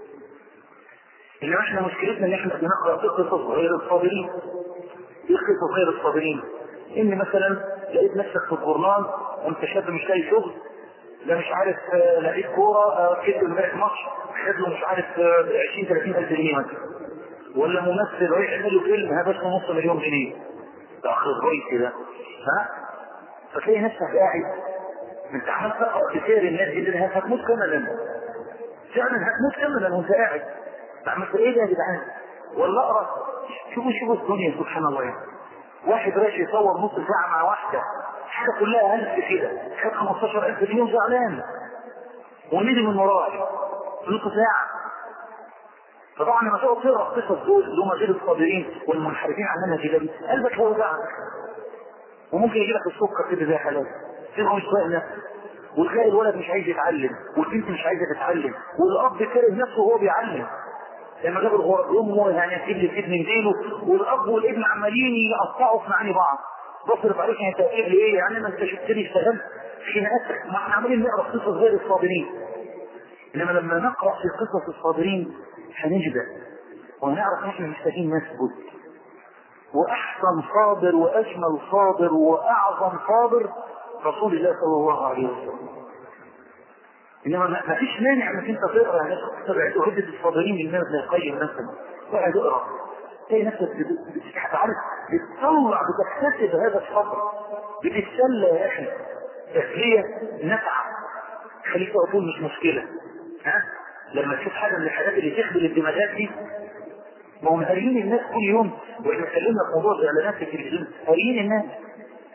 ان احنا مشكلتنا ان احنا بنقرا في قصص غير الصابرين ايه قصص غير الصابرين ان مثلا لقيت نفسك في الجورنال وانت شاب مش لاقي شغل لا مش عارف لقيت كوره كسب امبارح ماتش خد له مش عارف 20 30 الف جنيه مثلا ولا ممثل رايح يعمل له فيلم هبش نص مليون جنيه ده اخر كويس ده ها فتلاقي نفسك قاعد انت عمال تقرا في سير الناس اللي هتموت كاملا فعلا هتموت كاملا وانت قاعد عملت ايه ده يا جدعان ولا اقرا شوفوا شوفوا الدنيا سبحان الله يعني واحد راشي يصور نص ساعه مع واحده حاجه كلها هلس كده خد 15000 مليون زعلان وندي من وراه نص ساعه فطبعا لما تقعد تقرا قصص دول اللي هم غير الصابرين والمنحرفين عن منهج الله قلبك هيوجعك وممكن يجي لك السكر كده زي حالات تبقى مش طايق نفسك وتلاقي الولد مش عايز يتعلم والبنت مش عايزه تتعلم والاب كاره نفسه وهو بيعلم لما جاب الغرب امه يعني هتجيب لي الابن من ديله والاب والابن عمالين يقطعوا في معاني بعض بصرف عليك انت هتجيب لي ايه يعني ما انت شفت لي اشتغلت خناقاتك ما احنا عمالين نقرا قصص غير الصابرين انما لما نقرا في قصص الصابرين هنجبع ونعرف ان احنا محتاجين نثبت واحسن صابر واجمل صابر واعظم صابر رسول الله صلى الله عليه وسلم انما ما فيش مانع انك انت تقرا يعني تبع عده الصابرين من ابن القيم مثلا واحد اقرا تلاقي نفسك عارف بتطلع بتكتسب هذا الصبر بتتسلى يا اخي تسليه نفعه خليك اقول مش مشكله ها لما تشوف حاجه من الحاجات اللي تخبل الدماغات دي ما هم هاريين الناس كل يوم واحنا اتكلمنا في موضوع الاعلانات في التلفزيون هاريين الناس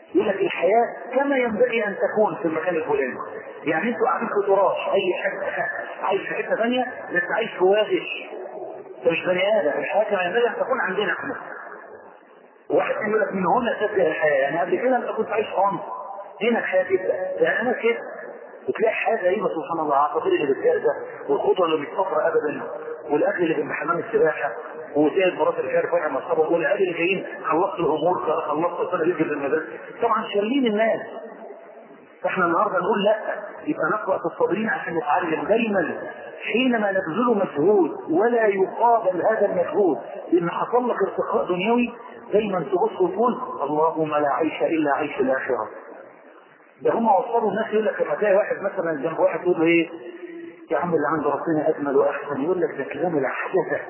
يقول لك الحياة كما ينبغي أن تكون في المكان الفلاني يعني انتوا قاعدين في تراش أي حد عايش في حتة ثانية بس عايش في واغش انت مش بني آدم الحياة كما ينبغي أن تكون عندنا احنا واحد يقول لك من هنا تبدأ الحياة يعني قبل كده أنت كنت عايش في عنصر هنا الحياة تبدأ يعني أنا كده وتلاقي حاجة غريبة سبحان الله العصافير اللي بتجازى والخضرة اللي مش صفرة أبدا والأكل اللي جنب حمام السباحة وتلاقي المرات اللي كانت راجعة مع أصحابها والعيال اللي جايين خلصت الأمور خلصت السنة يجي في المدرسة طبعا شارين الناس فاحنا النهارده نقول لا يبقى نقرأ في الصابرين عشان نتعلم دايما حينما نبذل مجهود ولا يقابل هذا المجهود لان حصل لك ارتقاء دنيوي دايما تبص وتقول اللهم لا عيش الا عيش الاخره ده هم وصلوا الناس يقول لك لما تلاقي واحد مثلا جنب واحد يقول له ايه يا عم اللي عند ربنا اجمل واحسن يقول لك ده كلام العجزه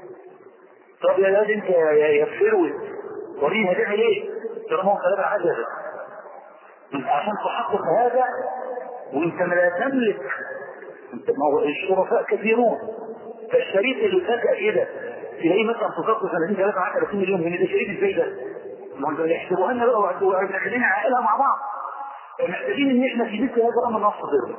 طب يا واد انت يا يا فروي وريني هتعمل ايه؟ طالما هو كلام العجزه انت عشان تحقق هذا وانت لا تملك انت ما هو الشرفاء كثيرون فالشريك اللي فجأة كده تلاقيه مثلا تصدق سنتين ثلاثة 10 30 مليون جنيه ده شريك ازاي ده؟ ما هو يحسبوها لنا بقى وخلينا عائلها مع بعض محتاجين ان احنا في مثل هذا الامر نصبر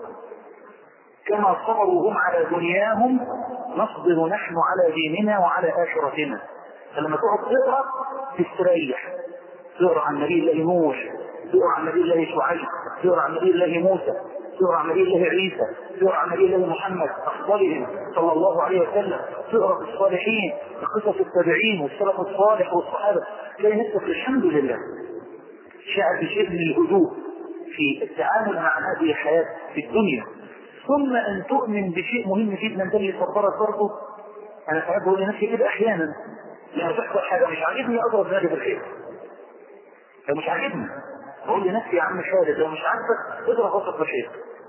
كما صبروا هم على دنياهم نصبر نحن على ديننا وعلى اخرتنا فلما تقعد تقرا تستريح تقرا عن نبي الله نوح تقرا عن نبي الله شعيب تقرا عن نبي الله موسى تقرا عن نبي الله عيسى تقرا عن نبي الله محمد افضلهم صلى الله عليه وسلم تقرا في الصالحين في قصص التابعين والسلف الصالح والصحابه تلاقي نفسك الحمد لله شعر بشيء من الهدوء في التعامل مع هذه الحياة في الدنيا ثم أن تؤمن بشيء مهم جدا ده اللي صبرك برضه أنا ساعات بقول لنفسي كده أحيانا لما تحصل حاجة مش عاجبني أضرب نادي بالخير لو مش عاجبني بقول لنفسي يا عم خالد لو مش عاجبك اضرب وسط بالخير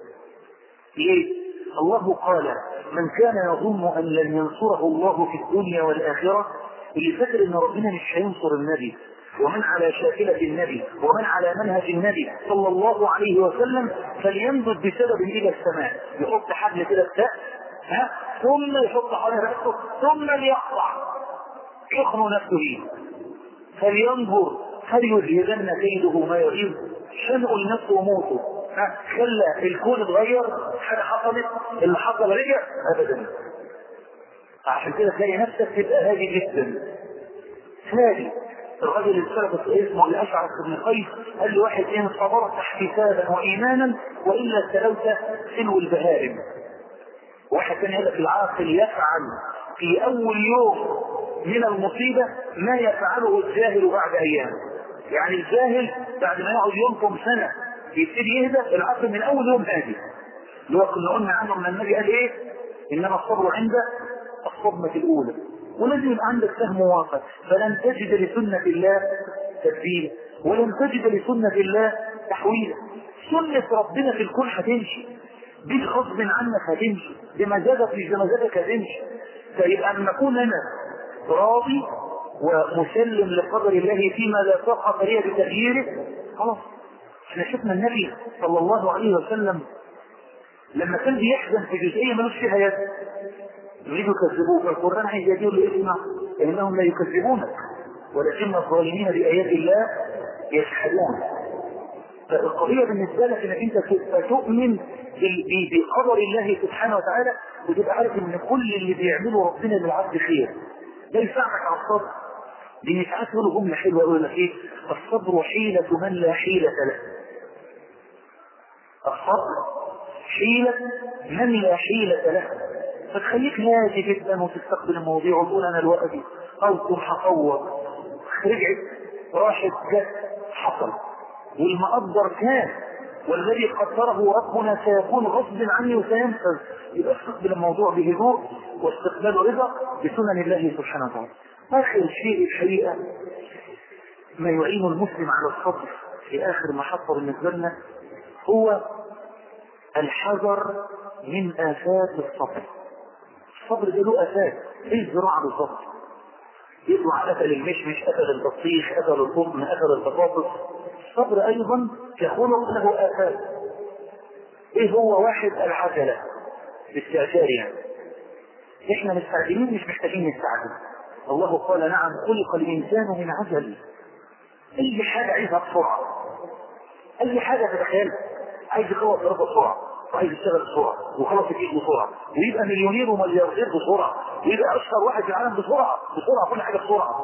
ليه؟ الله قال من كان يظن أن لن ينصره الله في الدنيا والآخرة اللي فاكر ان ربنا مش هينصر النبي ومن على شاكلة النبي ومن على منهج النبي صلى الله عليه وسلم فلينبت بسبب إلى السماء يحط حبل كده السقف ها ثم يحط حوالين رأسه ثم ليقطع يخنو نفسه به فلينظر هل يذهبن كيده ما يغيظ شنق النفس وموته ها خلى الكون اتغير حاجه حصلت اللي حصل رجع ابدا عشان كده تلاقي نفسك تبقى هادي جدا هادي الرجل اللي سلف اسمه الاشعث بن قيس قال له واحد ان صبرت احتسابا وايمانا والا سلوت سلو البهائم واحد كان يقول لك العاقل يفعل في اول يوم من المصيبه ما يفعله الجاهل بعد ايام يعني الجاهل بعد ما يقعد يومكم سنه يبتدي يهدى العقل من اول يوم هادي اللي هو كنا قلنا عنه من النبي قال ايه؟ انما الصبر عند الصدمه الاولى ولازم يبقى عندك فهم واقع فلن تجد لسنة الله تبديلا ولن تجد لسنة الله تحويلا سنة ربنا في الكون هتمشي دي غصب عنك هتمشي بمزاجك مش بمزاجك هتمشي فيبقى ان نكون انا راضي ومسلم لقدر الله فيما لا طاقة لي بتغييره خلاص احنا شفنا النبي صلى الله عليه وسلم لما كان بيحزن في جزئية ملوش فيها يد يريدوا يكذبوك القرآن عايز يقول له اسمع فإنهم لا يكذبونك ولكن الظالمين بآيات الله يجحدون فالقضية بالنسبة لك انك انت تبقى تؤمن بقدر الله سبحانه وتعالى وتبقى عارف ان كل اللي بيعمله ربنا للعبد خير ده يساعدك على الصبر لان ساعات يقولوا جملة حلوة يقول لك ايه الصبر حيلة من لا حيلة له الصبر حيلة من لا حيلة له فتخليك هادي جدا وتستقبل المواضيع وتقول انا الوقت او هفوض رجعت راحت جت حصل والمقدر كان والذي قدره ربنا سيكون غصب عني وسينفذ يبقى استقبل الموضوع بهدوء واستقبال رضا بسنن الله سبحانه وتعالى اخر شيء الحقيقه ما يعين المسلم على الصبر في اخر محطه بالنسبه لنا هو الحذر من افات الصبر الصبر ده له افات ايه الزراعه بالظبط يطلع اكل المشمش اكل البطيخ اكل القطن اكل البطاطس الصبر ايضا كخلق له افات ايه هو واحد العجله باستعجال يعني احنا مستعجلين مش محتاجين نستعجل الله قال نعم خلق الانسان من عجل اي حاجه عايزها بسرعه اي حاجه تتخيلها عايز يخلص دراسه بسرعه وعايز يشتغل بسرعه وخلص الجيش بسرعه ويبقى مليونير وملياردير بسرعه ويبقى اشهر واحد في العالم بسرعه بسرعه كل حاجه بسرعه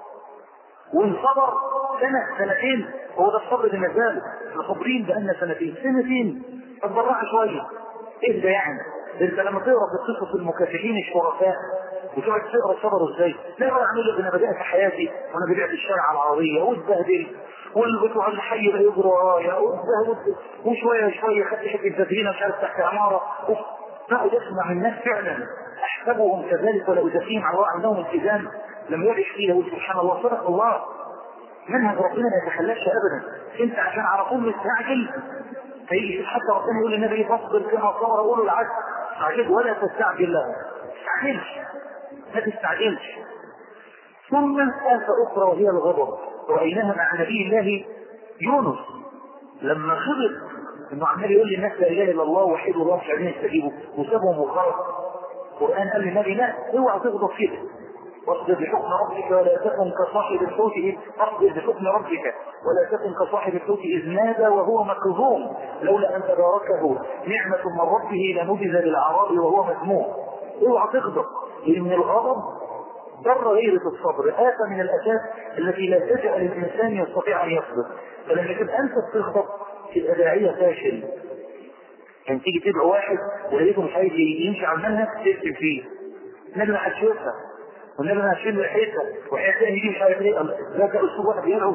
وان صبر سنه سنتين هو ده الصبر بالنسبه له احنا صابرين بقالنا سنتين سنتين طب بالراحه شويه ايه ده يعني انت لما تقرا في قصص المكافحين الشرفاء وتقعد تقرا صبروا ازاي لا بقى اعمل لك انا بدات حياتي وانا بدات الشارع العربيه واتبهدل والبتوع الحي بقى يجروا ورايا واتبهدلت وشويه شويه خدت حته تدرينه مش عارف تحت عماره بقعد اسمع الناس فعلا احسبهم كذلك ولا ازكيهم على الله عندهم التزام لم يرح فيها يقول سبحان الله صدق الله منهج ربنا ما يتخلاش ابدا انت عشان على طول مستعجل فيجي حتى ربنا يقول للنبي فاصبر كما صبر اقول العكس استعجل ولا تستعجل له تستعجلش ما تستعجلش ثم آفة أخرى وهي الغضب رأيناها مع نبي الله يونس لما خبر انه عمال يقول للناس لا اله الا الله وحيد الله مش عايزين يستجيبوا وسابهم وخرج القران قال للنبي لا اوعى تغضب كده واصبر بحكم ربك ولا تكن كصاحب الحوت إذ اصبر بحكم ربك ولا تكن كصاحب الحوت إذ نادى وهو مكظوم لولا أن تداركه نعمة من ربه لنبذ بالأعراب وهو مذموم اوعى تغضب لأن الغضب ضر غيرة الصبر آفة من الآفات التي لا تجعل الإنسان يستطيع أن يصبر فلما تبقى أنت بتغضب تبقى داعية فاشل يعني تيجي تدعو واحد ولقيته مش عايز يمشي على المنهج تقتل فيه النبي ما هتشوفها والنبي ما هتشيل ريحتها وحياتها دي مش عارف ايه ده ده اسلوب واحد بيدعو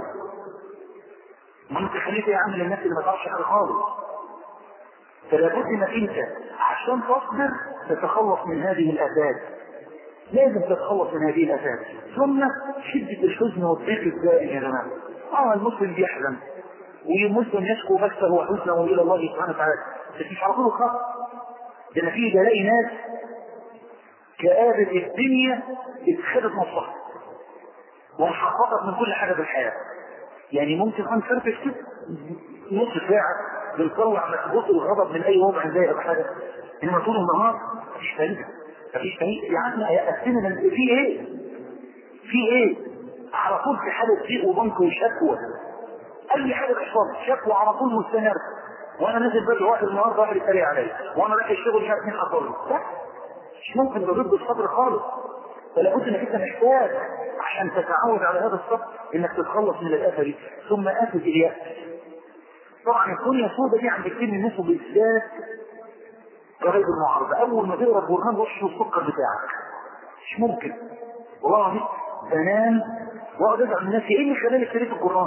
ما انت خليك يا عم للناس اللي ما تعرفش حاجه خالص فلا بد انك انت عشان تصبر تتخلص من هذه الافات لازم تتخلص من هذه الافات ثم شده الحزن والضيق الدائم يا جماعه اه المسلم بيحزن والمسلم يشكو بثه وحزنه الى الله سبحانه وتعالى بس مش على طول الخط ده انا فيه بلاقي ناس كآبة الدنيا اتخذت نصها وانحطت من كل حاجة في الحياة يعني ممكن أن تربك كده نص ساعة بنطلع مكبوط الغضب من أي وضع زي أو حاجة إنما طول النهار مفيش فايدة مفيش فايدة يا عم يأسنا في إيه؟ في إيه؟ على طول في حالة ضيق وضنك وشكوى أي حاجة تحصل شكوى على طول مستمر وأنا نازل بدري واحد النهارده واحد يتريق عليا وأنا رايح الشغل مش عارف مين حصل لي مش ممكن ده ضد الصبر خالص فلا بد انك انت محتاج عشان تتعود على هذا الصبر انك تتخلص من الافه دي ثم افه الياس طبعا الدنيا سودة دي عند كتير من الناس وبالذات قريب المعارضة أول ما تقرا البرهان وش السكر بتاعك مش ممكن والله العظيم بنام واقعد ازعل من نفسي ايه اللي خلاني اشتريت القرآن؟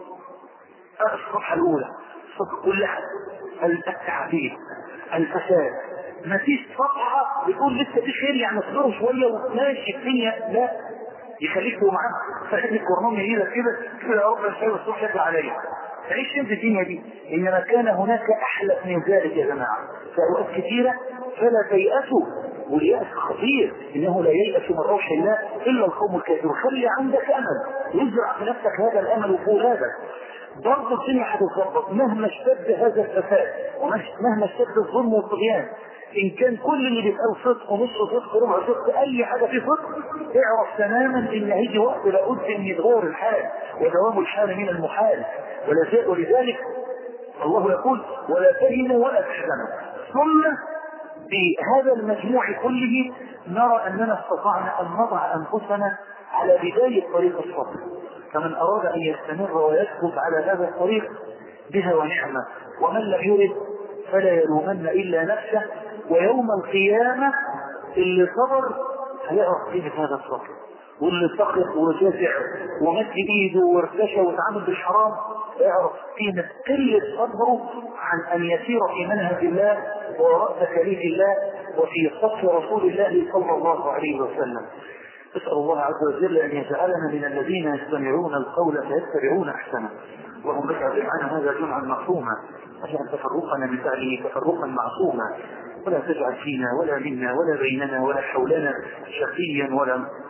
الصفحة الأولى الصفحة كلها التعديل الفساد ما فيش صفحة بتقول لسه في خير يعني اصبروا شوية وماشي الدنيا لا يخليك هو معاك فاخد القرآن من ايدك كده كده يا رب الخير الصبح يطلع عليا تعيش انت الدنيا دي انما كان هناك احلى من ذلك يا جماعة في اوقات كثيرة فلا تيأسوا واليأس خطير انه لا ييأس من روح الله الا القوم الكافرون خلي عندك امل يزرع في نفسك هذا الامل وفولاذك برضه الدنيا هتتظبط مهما اشتد هذا الفساد مهما اشتد الظلم والطغيان ان كان كل اللي بيتقال صدق ونص صدق وربع صدق اي حاجه فيه صدق اعرف تماما ان هيجي وقت لابد ان يتغير الحال ودوام الحال من المحال ولا ولذلك الله يقول ولا تهنوا ولا تحزنوا ثم بهذا المجموع كله نرى اننا استطعنا ان نضع انفسنا على بدايه طريق الصبر فمن اراد ان يستمر ويثبت على هذا الطريق بها ونعمه ومن لم يرد فلا يلومن الا نفسه ويوم القيامة اللي صبر هيعرف قيمة هذا الصبر واللي سقط وجزع ومد ايده وارتشى وتعامل بالحرام يعرف قيمة كل صبره عن ان يسير في منهج الله ووراء تكاليف الله وفي صف رسول الله صلى الله عليه وسلم اسأل الله عز وجل ان يجعلنا من الذين يستمعون القول فيتبعون احسنه اللهم اجعل جمعنا هذا جمعا معصوما واجعل تفرقنا من بعده تفرقا معصوما ولا تجعل فينا ولا منا ولا بيننا ولا حولنا شقيا ولا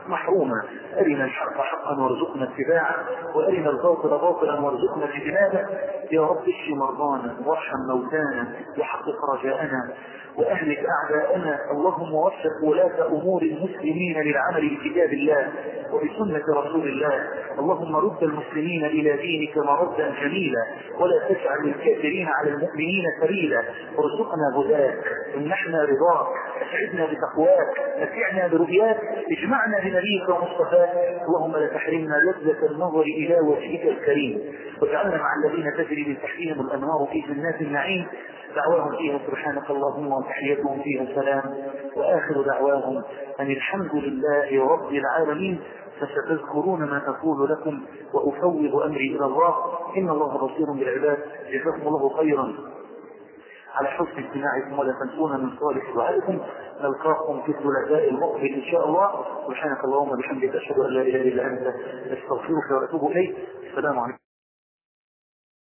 محرومة أرنا الحق حقا وارزقنا اتباعه وأرنا الباطل باطلا وارزقنا اجتنابه يا رب اشف مرضانا وارحم موتانا وحقق رجاءنا وأهلك أعداءنا اللهم وفق ولاة أمور المسلمين للعمل بكتاب الله وبسنة رسول الله اللهم رد المسلمين إلى دينك مردا جميلا ولا تجعل للكافرين على المؤمنين سبيلا وارزقنا هداك امنحنا رضاك اسعدنا بتقواك متعنا برؤياك اجمعنا بنبيك ومصطفاك اللهم لا تحرمنا لذة النظر إلى وجهك الكريم واجعلنا مع الذين تجري من تحتهم الأنهار في جنات النعيم دعواهم فيها سبحانك اللهم وتحيتهم فيها سلام وآخر دعواهم أن الحمد لله رب العالمين فستذكرون ما أقول لكم وأفوض أمري إلى الله إن الله بصير بالعباد جزاكم الله خيرا على حسن استماعكم ولا تنسونا من صالح دعائكم نلقاكم في الثلاثاء المقبل ان شاء الله سبحانك اللهم وبحمدك اشهد ان لا اله الا انت استغفرك واتوب اليك السلام عليكم